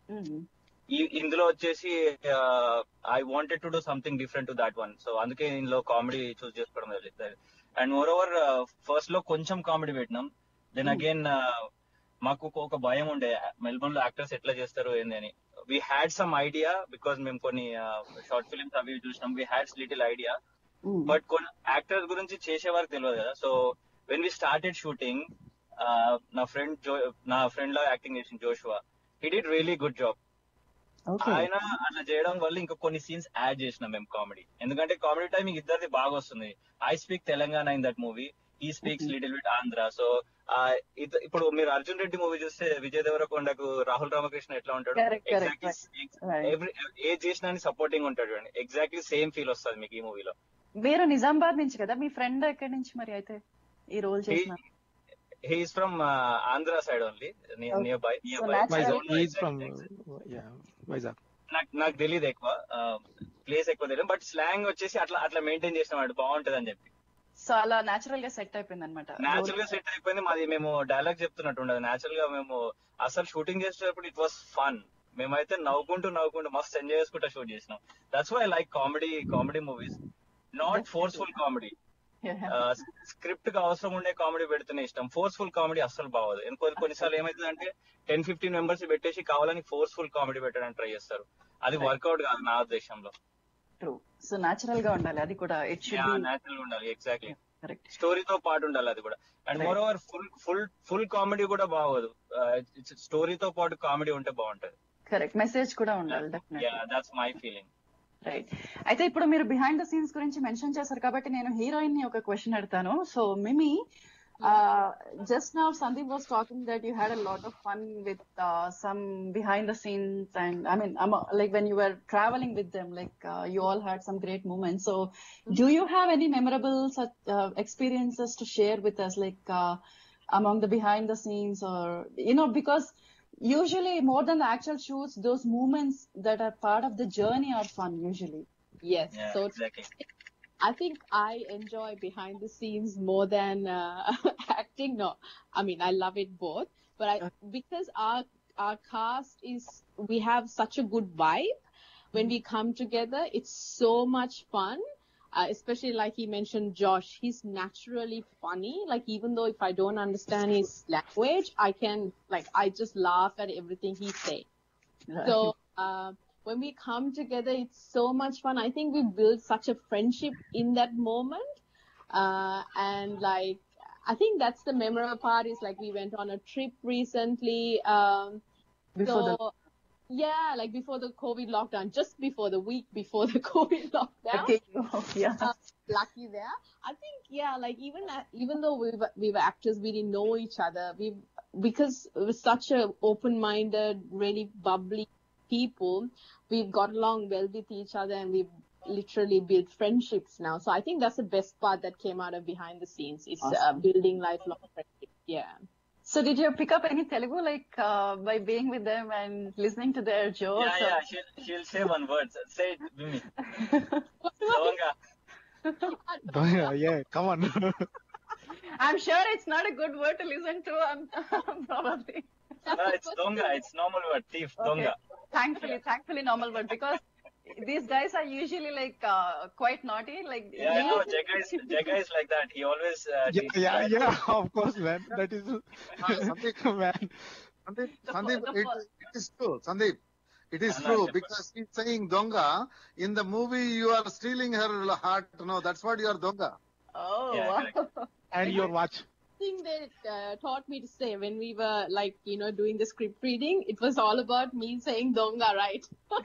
Speaker 3: ఈ ఇందులో వచ్చేసి I wanted to do something different to that one so అందుకే ఇందులో కామెడీ చూస్ చేసుకోవడం జరిగింది అండ్ మోర్ ఓవర్ ఫస్ట్ లో కొంచెం కామెడీ పెట్టినాం దెన్
Speaker 1: Hmm.
Speaker 3: అగైన్ మాకు ఒక- ఒక భయం ఉండే మెల్బోర్న్ లో యాక్టర్స్ ఎట్లా చేస్తారు ఏంది అని we had some idea because మేము కొన్ని షార్ట్ ఫిల్మ్స్ అవి ఇవి చూసినాం we had little idea but కొన్ని యాక్టర్స్ గురించి చేసే వారికి తెలియదు కదా so when we started shooting నా ఫ్రెండ్ జో నా ఫ్రెండ్ లా యాక్టింగ్ చేసిన Joshua he did really good job
Speaker 1: okay
Speaker 3: ఆయన అట్లా చేయడం వల్ల ఇంకా కొన్ని సీన్స్ యాడ్ చేసినాం మేము కామెడీ ఎందుకంటే కామెడీ టైమింగ్ ఇద్దరిది బాగా వస్తుంది I speak Telangana in that movie ఈ speaks little bit Andhra so ఇప్పుడు మీరు అర్జున్ రెడ్డి మూవీ చూస్తే విజయ్ దేవరకొండకు రాహుల్ రామకృష్ణ ఎట్లా ఉంటాడు
Speaker 1: Correct, correct, Right.
Speaker 3: ఎవ్రీ ఏ చేసినా సపోర్టింగ్ ఉంటాడు చూడండి ఎగ్జాక్ట్లీ సేమ్ ఫీల్ వస్తుంది మీకు ఈ మూవీలో
Speaker 1: మీరు నిజామాబాద్ నుంచి కదా మీ ఫ్రెండ్ ఎక్కడి నుంచి మరి అయితే ఈ రోల్ చేసిన
Speaker 3: he is from Andhra side only
Speaker 1: Okay.
Speaker 3: Near by near
Speaker 1: So
Speaker 3: by
Speaker 1: natural-
Speaker 2: Vizag is from Vizag
Speaker 3: నాకు నాకు తెలియదు ఎక్కువ ప్లేస్ ఎక్కువ తెలియదు బట్ స్లాంగ్ వచ్చేసి అట్లా అట్లా మెయింటైన్ చేసినాడు బాగుంటది అని చెప్పి
Speaker 1: సో అలా నేచురల్ గా సెట్ అయిపోయింది అనమాట
Speaker 3: నేచురల్ గా సెట్ అయిపోయింది మాది మేము డైలాగ్ చెప్తున్నట్టు ఉండదు నేచురల్ గా మేము అసలు షూటింగ్ చేసేటప్పుడు ఇట్ వాస్ ఫన్ మేమైతే నవ్వుకుంటూ నవ్వుకుంటూ మస్తు ఎంజాయ్ చేసుకుంటూ షూట్ చేసినాం that's why like comedy comedy movies not forceful comedy script కి అవసరం ఉండే కామెడీ పెడితేనే ఇష్టం ఫోర్స్ఫుల్ కామెడీ అస్సలు బాగోదు ఎందుకు కొన్ని- కొన్నిసార్లు ఏమైతుంది అంటే టెన్ ఫిఫ్టీన్ మెంబర్స్ పెట్టేసి కావాలని ఫోర్స్ఫుల్ కామెడీ పెట్టడానికి ట్రై చేస్తారు అది వర్కౌట్ కాదు నా ఉద్దేశంలో
Speaker 1: ట్రూ సో నాచురల్ గా ఉండాలి అది కూడా ఇట్ షుడ్ బి
Speaker 3: న్యాచురల్ ఉండాలి ఎగ్జాక్ట్లీ
Speaker 1: కరెక్ట్
Speaker 3: స్టోరీతో పాటు ఉండాలి అది కూడా and
Speaker 1: Right.
Speaker 3: More over full full full comedy కూడా బాగోదు స్టోరీతో పాటు కామెడీ ఉంటే బాగుంటది
Speaker 1: కరెక్ట్ మెసేజ్ కూడా ఉండాలి definitely
Speaker 3: yeah that's my feeling
Speaker 1: right అయితే ఇప్పుడు మీరు బిహైండ్ ద సీన్స్ గురించి మెన్షన్ చేశారు కాబట్టి నేను హీరోయిన్ ని ఒక క్వశ్చన్ అడుగుతాను so Mimi just now Sandeep was talking that you had a lot of fun with some behind the scenes and I mean like when you are travelling with them like you all had some great moments so do you have any memorable experiences to share with us like uh, among the behind the scenes or you know because usually more than the actual shoots those moments that are part of the journey are fun usually
Speaker 4: Yes.
Speaker 3: Yeah,
Speaker 4: so
Speaker 3: exactly.
Speaker 4: I think I enjoy behind the scenes more than uh, acting. No, I mean I love it both, but I because our our cast is we have such a good vibe when we come together. It's so much fun. Uh, especially like he mentioned, Josh, he's naturally funny. Like even though if I don't understand his language, I can like I just laugh at everything he say. So uh, when we come together, it's so much fun. I think we built such a friendship in that moment, uh, and like I think that's the memorable part. Is like we went on a trip recently. Um,
Speaker 1: before the
Speaker 4: so yeah, like before the COVID lockdown, just before the week before the COVID lockdown
Speaker 1: okay, yeah
Speaker 4: uh, lucky there. I think yeah, like even uh, even though we were, we were actors, we didn't know each other. We because we're such a open-minded, really bubbly people. We've got along well with each other, and we've literally built friendships now. So I think that's the best part that came out of behind the scenes is uh,
Speaker 1: Awesome.
Speaker 4: building lifelong friendships. Yeah.
Speaker 1: so did you pick up any telugu like uh, by being with them and listening to their jokes
Speaker 3: Yeah, yeah. She'll, she'll say one word. Say it, Mimi. Donga.
Speaker 2: yeah, yeah, come on.
Speaker 1: i'm sure it's not a good word to listen to um, probably
Speaker 3: No, it's donga. It's normal word. Thief. Donga.
Speaker 1: thankfully thankfully normal word because these guys are usually like uh, quite naughty like
Speaker 3: Yeah, no, Jaga is, Jaga is like that. He always. Uh,
Speaker 2: yeah,
Speaker 3: teaches
Speaker 2: yeah,
Speaker 3: that.
Speaker 2: yeah, of course, man. That is,
Speaker 5: something-
Speaker 2: man.
Speaker 5: Sandeep,
Speaker 1: The
Speaker 5: Sandeep,
Speaker 1: fo- the
Speaker 5: it,
Speaker 1: fo-
Speaker 5: it is true. Sandeep, it is
Speaker 3: I'm
Speaker 5: true
Speaker 3: not
Speaker 5: because he's saying donga. In the movie, you are stealing her heart. No, that's what you are donga.
Speaker 1: oh
Speaker 3: Yeah,
Speaker 1: wow
Speaker 2: And your watch.
Speaker 4: thing they uh, taught me to say when we were like you know doing the script reading it was all about me saying donga right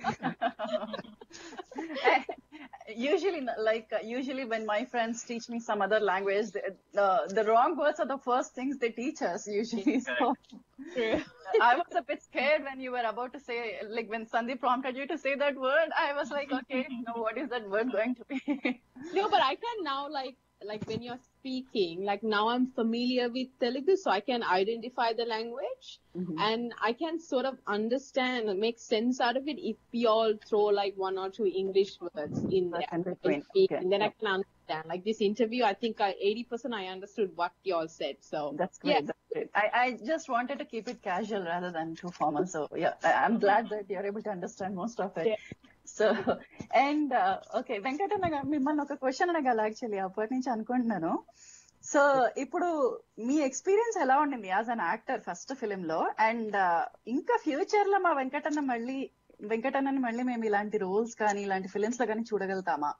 Speaker 1: usually like uh, usually when my friends teach me some other language the, the the wrong words are the first things they teach us usually so i was a bit scared when you were about to say like when sandeep prompted you to say that word i was like okay no what is that word going to be
Speaker 4: No, but I can now like like when you're speaking, like now I'm familiar with Telugu, so I can identify the language and I can sort of understand and make sense out of it if we all throw like one or two English words in
Speaker 1: That's
Speaker 4: there.
Speaker 1: in between.
Speaker 4: and speak,
Speaker 1: Okay,
Speaker 4: and then I
Speaker 1: yeah.
Speaker 4: can understand. Like this interview, I think I 80% I understood what y'all said. So
Speaker 1: That's great.
Speaker 4: Yeah.
Speaker 1: That's great. I, I just wanted to keep it casual rather than too formal. So yeah, I, I'm glad that you're able to understand most of it.
Speaker 4: Yeah.
Speaker 1: So and okay Venkatanna garu మిమ్మల్ని ఒక క్వశ్చన్ అడగాలి యాక్చువల్లీ అప్పటి నుంచి అనుకుంటున్నాను సో ఇప్పుడు మీ ఎక్స్పీరియన్స్ ఎలా ఉండింది as an actor first film లో అండ్ ఇంకా ఫ్యూచర్ లో మా వెంకటన్న మళ్ళీ వెంకటన్నని మళ్ళీ మేము ఇలాంటి రోల్స్ కానీ ఇలాంటి ఫిలిమ్స్ లో కానీ చూడగలుగుతామా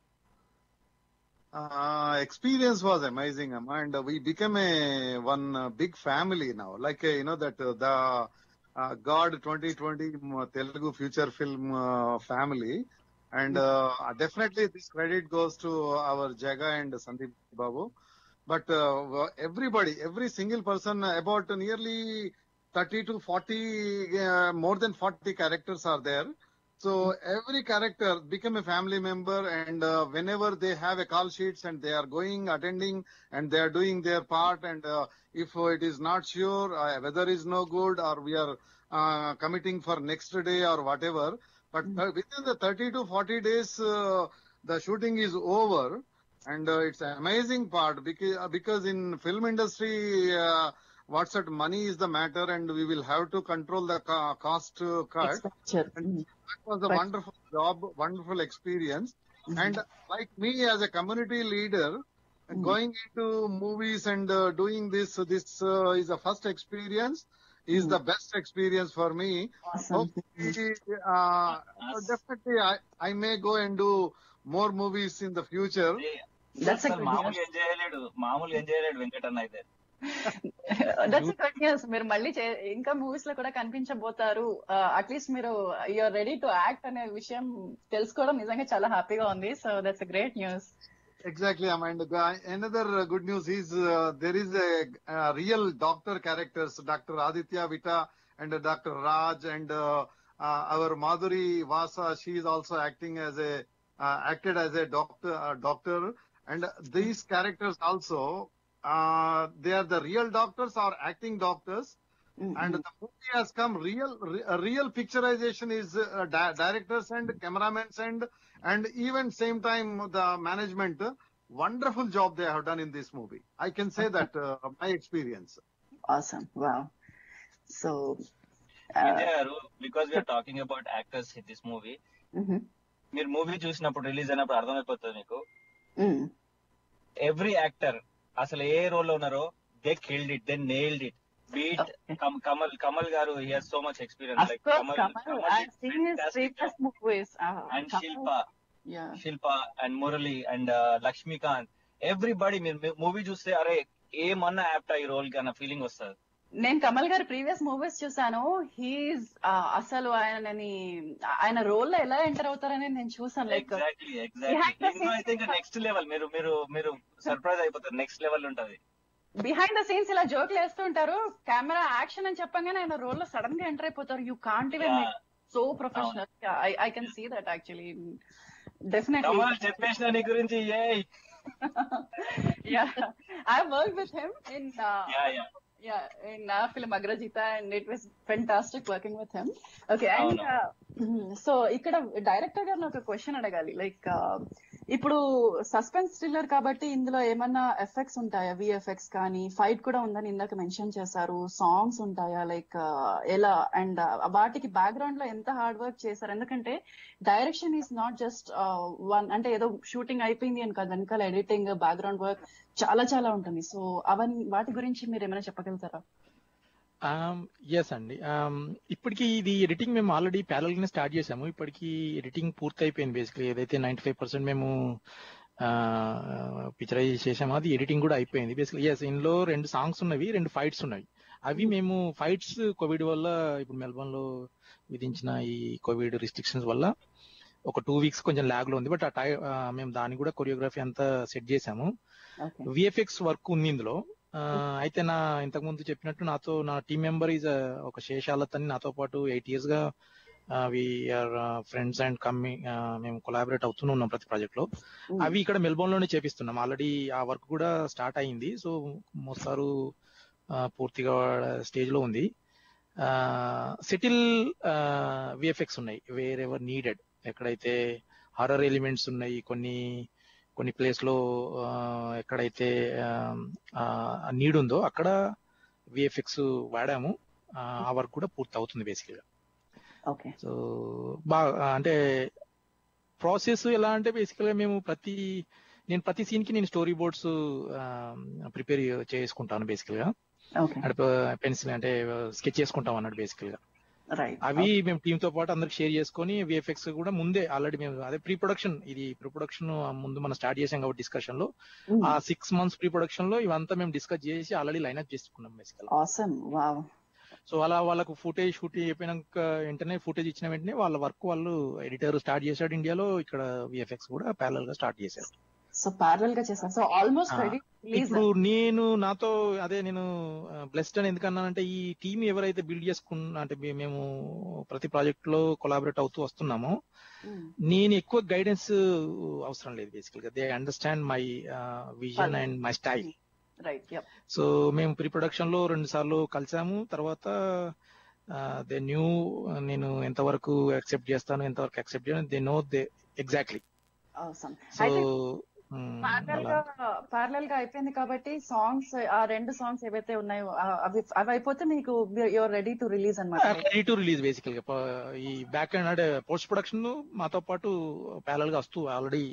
Speaker 5: Uh, experience was amazing, Amma, and uh, we became a one uh, big family now. Like uh, you know that uh, the uh, God 2020 um, Telugu future film uh, family, and uh, definitely this credit goes to our Jaga and Sandeep Babu. But uh, everybody, every single person, uh, about nearly 30 to 40, uh, more than 40 characters are there. So every character become a family member, and uh, whenever they have a call sheets and they are going, attending, and they are doing their part, and uh, if uh, it is not sure, uh, weather is no good, or we are uh, committing for next day or whatever, but uh, within the 30 to 40 days, uh, the shooting is over, and uh, it's an amazing part because because in film industry. Uh, What's that? Money is the matter, and we will have to control the co- cost uh, cut
Speaker 1: Expenditure.
Speaker 5: And
Speaker 1: Mm.
Speaker 5: that was a
Speaker 1: Right.
Speaker 5: wonderful job, wonderful experience. And like me as a community leader, going into movies and uh, doing this, this uh, is a first experience. is the best experience for me.
Speaker 1: Awesome.
Speaker 5: Hopefully, uh,
Speaker 3: Yes.
Speaker 5: definitely I, I may go and do more movies in the future.
Speaker 1: That's a
Speaker 3: అసలు
Speaker 1: good
Speaker 3: మామూలు
Speaker 1: news.
Speaker 3: ఎంజాయ్ చేయలేడు మామూలు ఎంజాయ్ చేయలేడు వెంకటన్న అయితే
Speaker 1: దట్స్ గుడ్ న్యూస్ మీరు మళ్ళీ చే- ఇంకా మూవీస్ లో కూడా కనిపించబోతారు అట్లీస్ట్ మీరు యూఆర్ రెడీ టు యాక్ట్ అనే విషయం తెలుసుకోవడం నిజంగా చాలా హ్యాపీగా ఉంది so that's great news
Speaker 5: Exactly, Amanda. Uh, Another uh, good news is uh, there is a, uh real doctor characters, Dr. Aditya Vita and uh, Dr. Raj and uh, uh, our Madhuri Vasa. She is also acting as a uh, acted as a doctor. Uh, doctor, and these characters also uh, they are the real doctors or acting doctors. And the movie has come real, re- a real picturization is uh, di- directors and cameramen and and even same time the management. uh, Wonderful job they have done in this movie. I can say that uh, my experience.
Speaker 1: Awesome wow so
Speaker 3: Vijay garu because we're talking about actors in this movie మీరు మూవీ చూసినప్పుడు రిలీజ్ అయినప్పుడు అర్థమైపోతుంది మీకు ఎవ్రీ యాక్టర్ అసలు ఏ రోల్ లో ఉన్నారో they killed it they nailed it beat Kamal Kamal garu he has so much experience like Kamal and Shilpa Shilpa and Murali and Lakshmikanth everybody మీరు మూవీ చూస్తే అరే ఏమన్నా యాప్ట్ ఈ రోల్ కి అన్న ఫీలింగ్ వస్తుంది
Speaker 1: నేను కమల్ గారి ప్రీవియస్ మూవీస్ చూసాను హీస్ అసలు ఆయనని ఆయన రోల్ లో ఎలా ఎంటర్ అవుతారని నేను చూసాను like
Speaker 3: exactly
Speaker 1: He had the
Speaker 3: exactly అయితే ఇంకా
Speaker 1: same-
Speaker 3: నెక్స్ట్ లెవెల్ మీరు మీరు మీరు సర్ప్రైజ్ అయిపోతారు నెక్స్ట్ లెవెల్ ఉంటది
Speaker 1: బిహైండ్ ద సీన్స్ ఇలా జోక్లు వేస్తుంటారు కెమెరా యాక్షన్ అని చెప్పగానే ఆయన రోల్ లో సడన్ గా ఎంటర్ అయిపోతారు you can't even
Speaker 3: Yeah.
Speaker 1: So professional I can see that actually definitely
Speaker 3: Kamal చెప్పేసిన నీ గురించి ఏ
Speaker 1: yeah i worked with him in uh,
Speaker 3: yeah yeah
Speaker 1: yeah in our film agrajita and it was fantastic working with him okay and
Speaker 3: అవును.
Speaker 1: uh, సో ఇక్కడ డైరెక్టర్ గారు నాకు క్వశ్చన్ అడగాలి లైక్ ఇప్పుడు సస్పెన్స్ థ్రిల్లర్ కాబట్టి ఇందులో ఏమన్నా ఎఫెక్ట్స్ ఉంటాయా విఎఫ్ఎక్స్ కానీ ఫైట్ కూడా ఉందని ఇందాక మెన్షన్ చేశారు సాంగ్స్ ఉంటాయా లైక్ ఎలా అండ్ వాటికి బ్యాక్గ్రౌండ్ లో ఎంత హార్డ్ వర్క్ చేశారు ఎందుకంటే direction is not just one అంటే ఏదో షూటింగ్ అయిపోయింది అని కాదు వెనకాల ఎడిటింగ్ బ్యాక్గ్రౌండ్ వర్క్ చాలా చాలా ఉంటుంది సో అవన్నీ వాటి గురించి మీరు ఏమైనా చెప్పగలుగుతారా
Speaker 2: ఎస్ అండి Um, ఇప్పటికి ఇది ఎడిటింగ్ మేము ఆల్రెడీ ప్యారల్ గానే స్టార్ట్ చేసాము ఇప్పటికి ఎడిటింగ్ పూర్తి అయిపోయింది బేసిక్లీ ఏదైతే నైన్టీ ఫైవ్ పర్సెంట్ మేము పిక్చరైజ్ చేసామో అది ఎడిటింగ్ కూడా అయిపోయింది బేసిక్లీ ఎస్ ఇందులో రెండు సాంగ్స్ ఉన్నవి రెండు ఫైట్స్ ఉన్నవి అవి మేము ఫైట్స్ కోవిడ్ వల్ల ఇప్పుడు మెల్బోర్న్ లో విధించిన ఈ కోవిడ్ రిస్ట్రిక్షన్స్ వల్ల ఒక టూ వీక్స్ కొంచెం ల్యాగ్ లో ఉంది బట్ ఆ టై ఆ, మేము దాన్ని కూడా కొరియోగ్రఫీ అంతా సెట్ చేసాము
Speaker 1: ఓకే
Speaker 2: విఎఫ్ఎక్స్ వర్క్ ఉంది ఇందులో ఆ, అయితే నా ఇంతకు ముందు చెప్పినట్టు నాతో నా టీమ్ మెంబర్ ఈజ్ ఒక శేషాలత్ అని నాతో పాటు ఎయిట్ ఇయర్స్ గా విఆర్ ఫ్రెండ్స్ అండ్ కమ్మి మేము కొలాబరేట్ అవుతూనే ఉన్నాం ప్రతి ప్రాజెక్ట్ లో అవి ఇక్కడ మెల్బోర్న్ లోనే చేపిస్తున్నాం ఆల్రెడీ ఆ వర్క్ కూడా స్టార్ట్ అయింది సో మోస్తారు ఆ, పూర్తిగా స్టేజ్ లో ఉంది సెటిల్ విఎఫ్ఎక్స్ ఉన్నాయి వేర్ ఎవర్ నీడెడ్ ఎక్కడైతే హారర్ ఎలిమెంట్స్ ఉన్నాయి కొన్ని కొన్ని ప్లేస్ లో ఆ, ఎక్కడైతే నీడ్ ఉందో అక్కడ విఎఫ్ఎక్స్ వాడాము ఆ, ఆ వర్క్ కూడా పూర్తి అవుతుంది బేసిక్ గా
Speaker 1: ఓకే
Speaker 2: సో బాగా అంటే ప్రాసెస్ ఎలా అంటే బేసికల్ గా మేము ప్రతి నేను ప్రతి సీన్ కి నేను స్టోరీ బోర్డ్స్ ప్రిపేర్ చేసుకుంటాను బేసికల్ గా
Speaker 1: ఓకే
Speaker 2: అంటే పెన్సిల్ అంటే స్కెచ్ చేసుకుంటాం అన్నట్టు బేసికల్ గా
Speaker 1: రైట్
Speaker 2: అవి మేము టీమ్ తో పాటు అందరికి షేర్ చేసుకొని విఎఫ్ఎక్స్ కూడా ముందే ఆల్రెడీ మేము అదే ప్రీ ప్రొడక్షన్ ఇది ప్రీ ప్రొడక్షన్ ముందు మనం స్టార్ట్ చేసాం కాబట్టి డిస్కషన్ లో ఆ సిక్స్ మంత్స్ ప్రీ ప్రొడక్షన్ లో ఇవంతా మేము డిస్కస్ చేసి ఆల్రెడీ లైన్అప్ చేసుకున్నాం బేసికల్
Speaker 1: ఆసమ్ వావ్
Speaker 2: సో అలా వాళ్ళకు ఫుటేజ్ షూట్ అయిపోయినాక వెంటనే ఫుటేజ్ ఇచ్చిన వెంటనే వాళ్ళ వర్క్ వాళ్ళు ఎడిటర్ స్టార్ట్ చేశాడు ఇండియాలో ఇక్కడ విఎఫ్ఎక్స్ కూడా ప్యారల్ గా స్టార్ట్ చేశారు
Speaker 1: సో ప్యారల్ గా చేశారు సో ఆల్మోస్ట్
Speaker 2: ఆ,
Speaker 1: రెడీ రిలీజ్
Speaker 2: ఇప్పుడు నేను నాతో అదే నేను బ్లెస్డ్ అని ఎందుకన్నానంటే ఈ టీం ఎవరైతే బిల్డ్ చేసుకున్న అంటే మే- మేము ప్రతి ప్రాజెక్ట్ లో కొలాబరేట్ అవుతూ వస్తున్నామో నేను ఎక్కువ గైడెన్స్ అవసరం లేదు బేసికల్ గా they understand my vision and my style
Speaker 1: right yup
Speaker 2: so మేము ప్రీ ప్రొడక్షన్ లో రెండు సార్లు కలిసాము తర్వాత దే న్యూ నేను ఎంతవరకు యాక్సెప్ట్ చేస్తాను ఎంతవరకు యాక్సెప్ట్ చేయను they know they exactly
Speaker 1: awesome
Speaker 2: so
Speaker 1: అయితే ప్యారల్ గా ప్యారల్ గా అయిపోయింది కాబట్టి సాంగ్స్ ఆ రెండు సాంగ్స్ ఏవైతే ఉన్నాయో ఆ, అవి అవి అయిపోతే మీకు యువర్ రెడీ టు రిలీజ్ అనమాట
Speaker 2: రెడీ టు రిలీజ్ బేసికల్ గా ప- ఈ బ్యాక్ అండ్ అంటే పోస్ట్ ప్రొడక్షన్ మాతో పాటు ప్యారల్ గా వస్తూ ఆల్రెడీ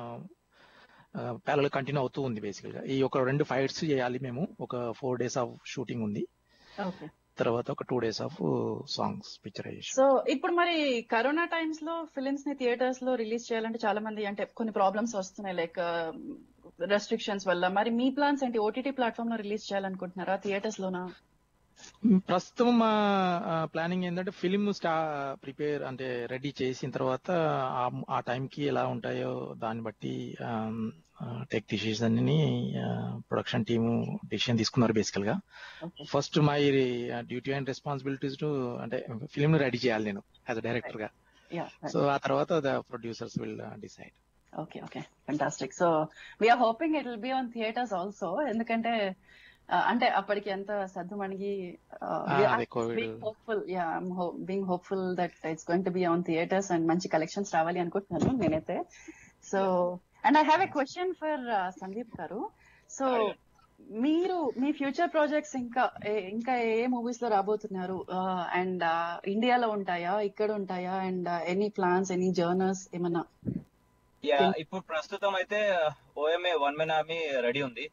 Speaker 2: ప్యారల్ కంటిన్యూ అవుతూ ఉంది బేసికల్ గా ఈ ఒక రెండు ఫైట్స్ చేయాలి మేము ఒక ఫోర్ డేస్ ఆఫ్ షూటింగ్ ఉంది
Speaker 1: ఓకే
Speaker 2: తర్వాత ఒక two days of songs picturisation
Speaker 1: so ఇప్పుడు మరి కరోనా టైమ్స్ లో ఫిలిమ్స్ ని థియేటర్స్ లో రిలీజ్ చేయాలంటే చాలా మంది అంటే కొన్ని ప్రాబ్లమ్స్ వస్తున్నాయి లైక్ రెస్ట్రిక్షన్స్ వల్ల మరి మీ ప్లాన్స్ ఏంటి ఓటీటీ ప్లాట్ఫామ్ లో రిలీజ్ చేయాలనుకుంటున్నారా థియేటర్స్ లోనా
Speaker 2: ప్రస్తుతం మా ప్లానింగ్ ఏంటంటే ఫిలిం స్టా ప్రిపేర్ అంటే రెడీ చేసిన తర్వాత ఆ- ఆ టైంకి ఎలా ఉంటాయో దాన్ని బట్టి టెక్ డిసిషన్ ని ప్రొడక్షన్ టీము డిసిషన్ తీసుకున్నారు బేసికల్ గా
Speaker 1: okay
Speaker 2: first my duty and responsibilities to అంటే ఫిలిం ని రెడీ చేయాలి నేను యాజ్ అ డైరెక్టర్ గా
Speaker 1: యా
Speaker 2: సో ఆ తర్వాత the producers will decide
Speaker 1: okay okay fantastic so we're hoping it will be on theatres also ఎందుకంటే ఆ, అంటే అప్పటికి ఎంత సద్దు మణిగి
Speaker 2: అదే COVID
Speaker 1: hopeful yeah being hopeful that it's going to be on theatres and మంచి కలెక్షన్స్ రావాలి అనుకుంటున్నాను నేనైతే so and I have a question for Sandeep garu సో మీరు మీ ఫ్యూచర్ ప్రాజెక్ట్స్ ఇంకా ఏ- ఇంకా ఏ మూవీస్ లో రాబోతున్నారు అండ్ ఇండియాలో ఉంటాయా ఇక్కడ ఉంటాయా and any plans any genres ఏమన్నా
Speaker 3: యా ఇప్పుడు ప్రస్తుతం అయితే OMA one men army ready ఉంది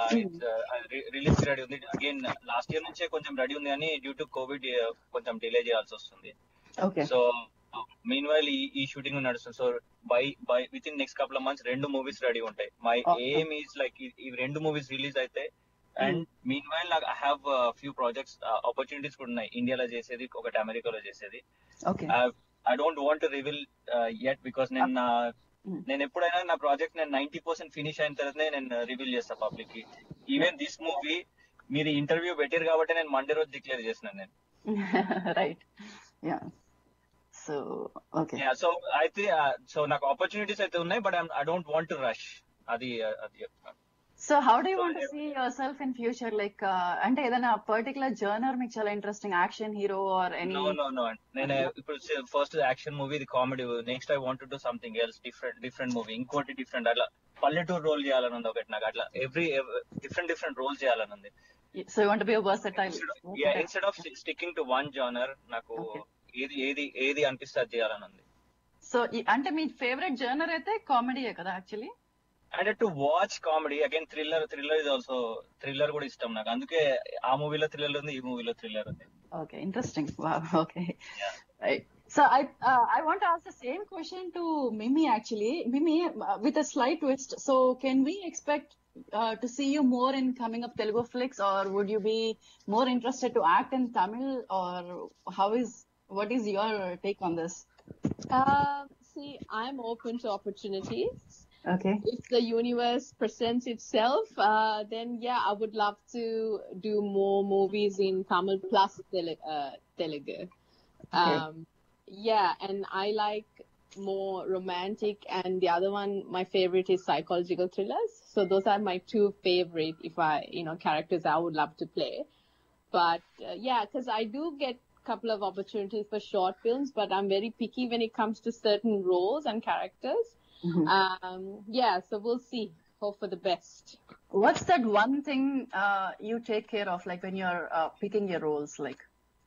Speaker 3: రిలీజ్ రెడీ ఉంది అగైన్ లాస్ట్ ఇయర్ నుంచే కొంచెం రెడీ ఉంది కానీ డ్యూ టు కోవిడ్ కొంచెం డిలే చేయాల్సి వస్తుంది
Speaker 1: ఓకే
Speaker 3: సో మీన్ వైల్ ఈ ఈ షూటింగ్ నడుస్తుంది so by by within next couple of months రెండు మూవీస్ రెడీ ఉంటాయి my
Speaker 1: Okay.
Speaker 3: Aim is like ఈ రెండు మూవీస్ రిలీజ్ అయితే అండ్ మీన్ వైల్ నాకు I have few projects opportunities కూడా ఉన్నాయి ఇండియాలో చేసేది ఒకటి అమెరికాలో చేసేది
Speaker 1: okay
Speaker 3: I don't want to reveal yet because నేను నా
Speaker 1: Mm.
Speaker 3: నేను ఎప్పుడైనా నా ప్రాజెక్ట్ నేను నైన్టీ పర్సెంట్ ఫినిష్ అయిన తర్వాతనే నేను రివీల్ చేస్తా పబ్లిక్ కి ఈవెన్ దిస్ మూవీ మీరు ఇంటర్వ్యూ పెట్టారు కాబట్టి నేను మండే రోజు డిక్లేర్ చేసినాను నేను
Speaker 1: right yeah so okay
Speaker 3: so అయితే సో నాకు ఆపర్చునిటీస్ అయితే ఉన్నాయి but I don't want to rush అది అది చెప్తాను
Speaker 1: so how do want see yourself in future like అంటే ఏదైనా పర్టికులర్ జర్నర్ మీకు చాలా interesting action hero or any
Speaker 3: no no no నేను ఇప్పుడు ఫస్ట్ యాక్షన్ మూవీ ఇది comedy next I want to something else different different movie ఇంకోటి డిఫరెంట్ అట్లా పల్లెటూరు రోల్ చేయాలని ఉంది ఒకటి నాకు అట్లా ఎవ్రీ డిఫరెంట్ డిఫరెంట్ రోల్ చేయాలని ఉంది
Speaker 1: so you want be versatile
Speaker 3: instead of sticking to one genre నాకు
Speaker 1: Okay.
Speaker 3: ఏది ఏది ఏది అనిపిస్తే అది చేయాలని ఉంది
Speaker 1: సో అంటే మీ ఫేవరెట్ జర్నర్ అయితే కామెడీయే కదా actually
Speaker 3: and to watch comedy again thriller thriller is also thriller కూడా ఇష్టం నాకు అందుకే ఆ మూవీలో థ్రిల్లర్ ఉంది ఈ మూవీలో థ్రిల్లర్ ఉంది
Speaker 1: Okay, interesting. Wow. Okay.
Speaker 3: Yeah.
Speaker 1: Right. So I uh, I want to ask the same question to Mimi actually. Mimi, uh, with a slight twist. So can we expect uh, to see you more in coming up Telugu flicks, or would you be more interested to act in Tamil, or how is what is your take on this?
Speaker 4: Um, see, I'm open to opportunities.
Speaker 1: Okay.
Speaker 4: If the universe presents itself, uh, then yeah, I would love to do more movies in Tamil plus Tele- uh, Telugu. Um, yeah, and I like more romantic, and the other one, my favorite is psychological thrillers. So those are my two favorite, if I, you know, characters I would love to play. But uh, yeah, because I do get couple of opportunities for short films, but I'm very picky when it comes to certain roles and characters.
Speaker 1: Mhm.
Speaker 4: Um, yeah, so we'll see. Hope for the best.
Speaker 1: What's that one thing uh, you take care of, like when you're uh, picking your roles, like?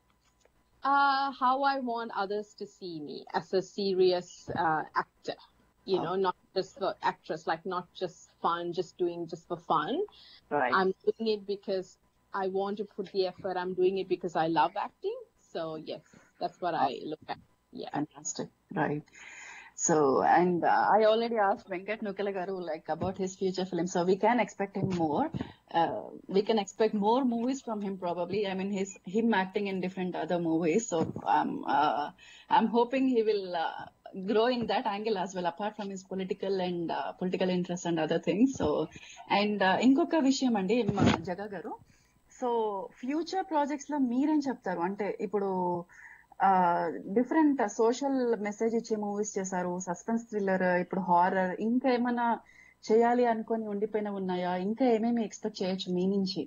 Speaker 4: Uh, how I want others to see me as a serious uh, actor. You
Speaker 1: Oh.
Speaker 4: know, not just for actress, like not just fun, just doing just for fun.
Speaker 1: Right.
Speaker 4: I'm doing it because I want to put the effort. I'm doing it because I love acting. So yes, that's what I look at. Yeah.
Speaker 1: Fantastic. Right. So, and uh, I already asked Venkat Nukala garu like about his future films. So we can expect him more. Uh, we can expect more movies from him probably. I mean, his him acting in different other movies. So um, uh, I'm hoping he will uh, grow in that angle as well, apart from his political and uh, political interests and other things. So, and uh, ఇంకొక విషయం అండి మా జగా గారు సో ఫ్యూచర్ ప్రాజెక్ట్స్ లో మీరేం చెప్తారు అంటే ఇప్పుడు డిఫరెంట్ సోషల్ మెసేజ్ ఇచ్చే మూవీస్ చేశారు సస్పెన్స్ థ్రిల్లర్ ఇప్పుడు హారర్ ఇంకా ఏమైనా చేయాలి అనుకొని ఉండిపోయిన ఉన్నాయా ఇంకా ఏమేమి ఎక్స్పెక్ట్ చేయొచ్చు మీ నుంచి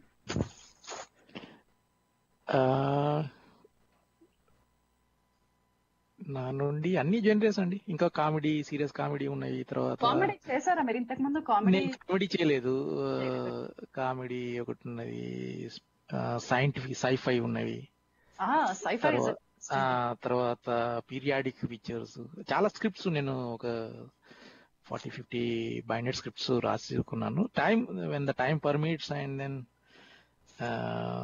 Speaker 2: నా నుండి అన్ని జనరేస్ అండి ఇంకా కామెడీ సీరియస్ కామెడీ ఉన్నాయి తర్వాత
Speaker 1: కామెడీ చేశారా మీరు ఇంతకు ముందు కామెడీ
Speaker 2: నేను కామెడీ చేయలేదు కామెడీ ఒకటి ఉన్నది సైంటిఫిక్ సైఫై ఉన్నవి
Speaker 1: సైఫై
Speaker 2: తర్వాత ఆ, తర్వాత పీరియాడిక్ పిక్చర్స్ చాలా స్క్రిప్ట్స్ నేను ఒక ఫార్టీ ఫిఫ్టీ బైండెడ్ స్క్రిప్ట్స్ రాసుకున్నాను time when the time permits and then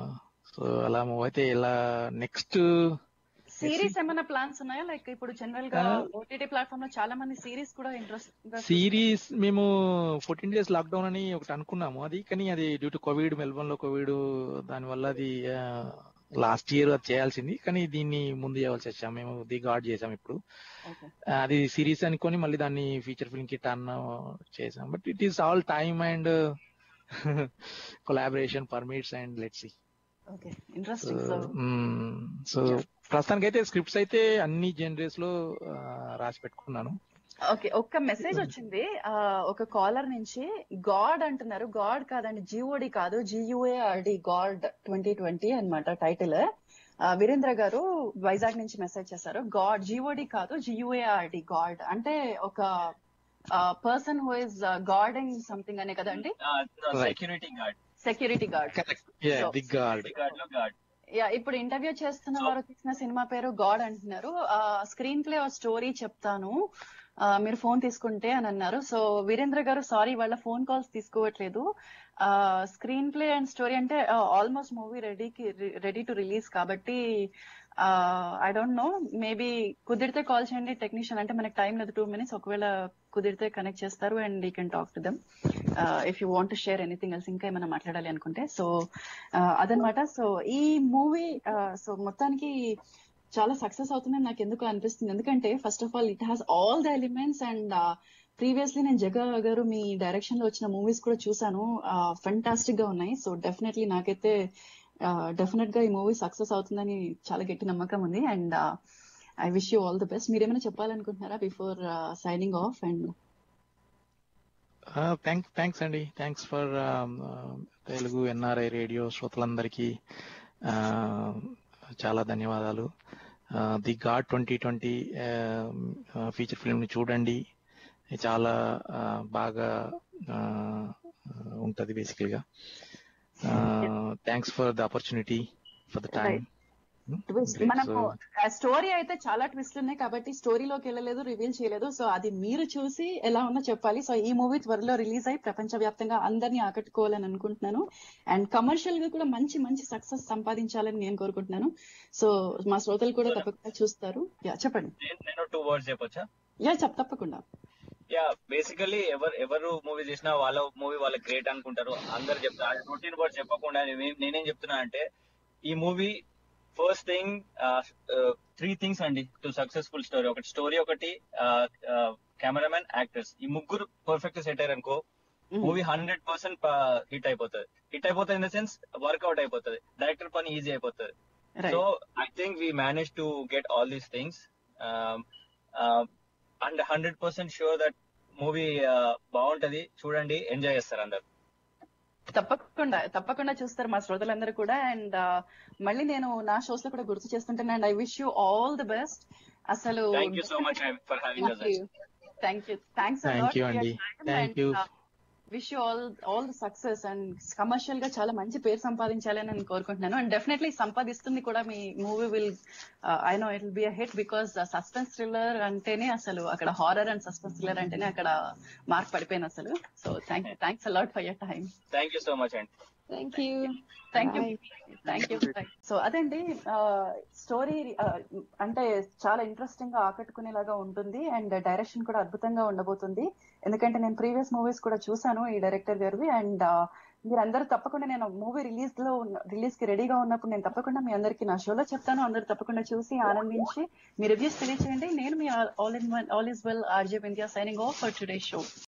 Speaker 2: so అలా మూవ్ అయితే ఇలా నెక్స్ట్
Speaker 1: సిరీస్ ఏమైనా ప్లాన్స్ ఉన్నాయా లైక్ ఇప్పుడు జనరల్ గా
Speaker 2: Ah.
Speaker 1: ఓటీటీ ప్లాట్ఫామ్ లో చాలా మంది సిరీస్ కూడా ఇంట్రెస్ట్
Speaker 2: సిరీస్ మేము ఫోర్టీన్ డేస్ లాక్డౌన్ అని ఒకటి అనుకున్నాము అది కానీ అది డ్యూ టు కోవిడ్ మెల్బోర్న్ లో కోవిడ్ దానివల్ల అది లాస్ట్ ఇయర్ అది చేయాల్సింది కానీ దీన్ని ముందు చేయవలసి వచ్చాము మేము ది గాడ్ చేసాం ఇప్పుడు
Speaker 1: ఓకే
Speaker 2: ఆ, అది సిరీస్ అనుకొని మళ్ళీ దాన్ని ఫీచర్ ఫిల్మ్ కి టర్న్ చేసాం but it is all time and collaboration permits and let's see
Speaker 1: okay interesting so
Speaker 2: so ప్రస్తుతానికైతే స్క్రిప్ట్స్ అయితే అన్ని జనరేస్ లో ఆ, రాసి పెట్టుకున్నాను
Speaker 1: ఓకే ఒక్క మెసేజ్ వచ్చింది ఆ, ఒక కాలర్ నుంచి గాడ్ అంటున్నారు గాడ్ కాదండి జిఓడి కాదు జియుఏఆర్డి గాడ్ ట్వంటీ ట్వంటీ అనమాట టైటిల్ వీరేంద్ర గారు వైజాగ్ నుంచి మెసేజ్ చేశారు గాడ్ జిఓడి కాదు జియుఏఆర్డి గాడ్ అంటే ఒక person who is guarding something అనే కదండి
Speaker 2: Right.
Speaker 3: Security guard
Speaker 1: security guard So-
Speaker 2: the guard
Speaker 3: guard లో గార్డ్
Speaker 1: యా ఇప్పుడు ఇంటర్వ్యూ చేస్తున్న వారు తీసిన సినిమా పేరు గాడ్ అంటున్నారు స్క్రీన్ ప్లే స్టోరీ చెప్తాను ఆ, మీరు ఫోన్ తీసుకుంటే అని అన్నారు సో వీరేంద్ర గారు సారీ వాళ్ళ ఫోన్ కాల్స్ తీసుకోవట్లేదు స్క్రీన్ ప్లే అండ్ స్టోరీ అంటే ఆల్మోస్ట్ మూవీ రెడీకి రెడీ టు రిలీజ్ కాబట్టి ఐ డోంట్ నో మేబీ కుదిరితే కాల్ చేయండి టెక్నీషియన్ అంటే మనకి టైం లేదు టూ మినిట్స్ ఒకవేళ కుదిరితే కనెక్ట్ చేస్తారు and you can talk to them if you want share anything else ఇంకా ఏమైనా మాట్లాడాలి అనుకుంటే సో అదనమాట సో ఈ మూవీ సో మొత్తానికి చాలా సక్సెస్ అవుతుందని నాకు ఎందుకు అనిపిస్తుంది ఎందుకంటే first of all it has all the elements and previously నేను జగ గారు మీ డైరెక్షన్ లో వచ్చిన మూవీస్ కూడా చూసాను ఫెంటాస్టిక్ గా ఉన్నాయి సో డెఫినెట్లీ నాకైతే డెఫినెట్ గా ఈ మూవీ సక్సెస్ అవుతుందని చాలా గట్టి నమ్మకం ఉంది and I wish you all the best మీరేమైనా చెప్పాలనుకుంటున్నారా before signing off and
Speaker 2: thank thanks అండి thanks for Telugu NRI radio శ్రోతలందరికీ ఆ, చాలా ధన్యవాదాలు the God twenty twenty feature film ని చూడండి చాలా ఆ, బాగా ఆ, ఉంటది బేసికల్ గా thanks for the opportunity for the time
Speaker 1: twist మనకు స్టోరీ అయితే చాలా ట్విస్ట్ ఉన్నాయి కాబట్టి స్టోరీలోకి వెళ్ళలేదు రివీల్ చేయలేదు సో అది మీరు చూసి ఎలా ఉన్నా చెప్పాలి సో ఈ మూవీ త్వరలో రిలీజ్ అయ్యి ప్రపంచ వ్యాప్తంగా అందరినీ ఆకట్టుకోవాలని అనుకుంటున్నాను అండ్ కమర్షియల్ గా కూడా మంచి మంచి సక్సెస్ సంపాదించాలని నేను కోరుకుంటున్నాను సో మా శ్రోతలు కూడా తప్పకుండా చూస్తారు యా చెప్పండి
Speaker 3: నేను- నేను టూ వర్డ్స్ చెప్పొచ్చా
Speaker 1: యా చెప్ తప్పకుండా
Speaker 3: యా బేసికలీ ఎవరు ఎవరు మూవీ చేసినా వాళ్ళ మూవీ వాళ్ళ గ్రేట్ అనుకుంటారు అందరు చెప్తారు రొటీన్ వర్డ్ చెప్పకుండా నేనే- నేనేం చెప్తున్నా అంటే ఈ movie first thing three things అండి టు సక్సెస్ఫుల్ స్టోరీ ఒకటి స్టోరీ ఒకటి కెమెరామెన్ యాక్టర్స్ ఈ ముగ్గురు పర్ఫెక్ట్ సెట్ అయ్యారు అనుకో మూవీ హండ్రెడ్ పర్సెంట్ హిట్ అయిపోతుంది హిట్ అయిపోతుంది ఇన్ ద సెన్స్ వర్కౌట్ అయిపోతుంది డైరెక్టర్ పని ఈజీ అయిపోతుంది so I think we manage to get all these things and hundred percent sure that movie బాగుంటది చూడండి ఎంజాయ్ చేస్తారు అందరు
Speaker 1: తప్పకుండా తప్పకుండా చూస్తారు మా శ్రోతలందరూ కూడా అండ్ మళ్ళీ నేను నా షోస్ లో కూడా గుర్తు చేస్తుంటాను and I wish you all the best అసలు
Speaker 3: thank you so much for having us
Speaker 1: thank you thanks
Speaker 2: thank you అండి thank you
Speaker 1: wish you all all the success and commercial గా చాలా మంచి పేరు సంపాదించాలని నేను కోరుకుంటున్నాను అండ్ డెఫినెట్లీ సంపాదిస్తుంది కూడా మీ movie will I know it will be a hit because suspense thriller అంటేనే అసలు అక్కడ హారర్ అండ్ సస్పెన్స్ థ్రిల్లర్ అంటేనే అక్కడ మార్క్ పడిపోయింది అసలు so thank you thanks a lot for your time
Speaker 3: thank you so much అండి
Speaker 4: Thank you.
Speaker 1: Thank you
Speaker 4: Bye.
Speaker 1: Thank you so అదండి స్టోరీ అంటే చాలా ఇంట్రెస్టింగ్ గా ఆకట్టుకునేలాగా ఉంటుంది అండ్ డైరెక్షన్ కూడా అద్భుతంగా ఉండబోతుంది ఎందుకంటే నేను ప్రీవియస్ మూవీస్ కూడా చూసాను ఈ డైరెక్టర్ గారివి అండ్ మీరందరూ తప్పకుండా నేను మూవీ రిలీజ్ లో రిలీజ్ కి రెడీగా ఉన్నప్పుడు నేను తప్పకుండా మీ అందరికి నా షోలో చెప్తాను అందరూ తప్పకుండా చూసి ఆనందించి మీ రివ్యూస్ తెలియచేయండి నేను మీ all in all is well RJ Vindhya signing off for today show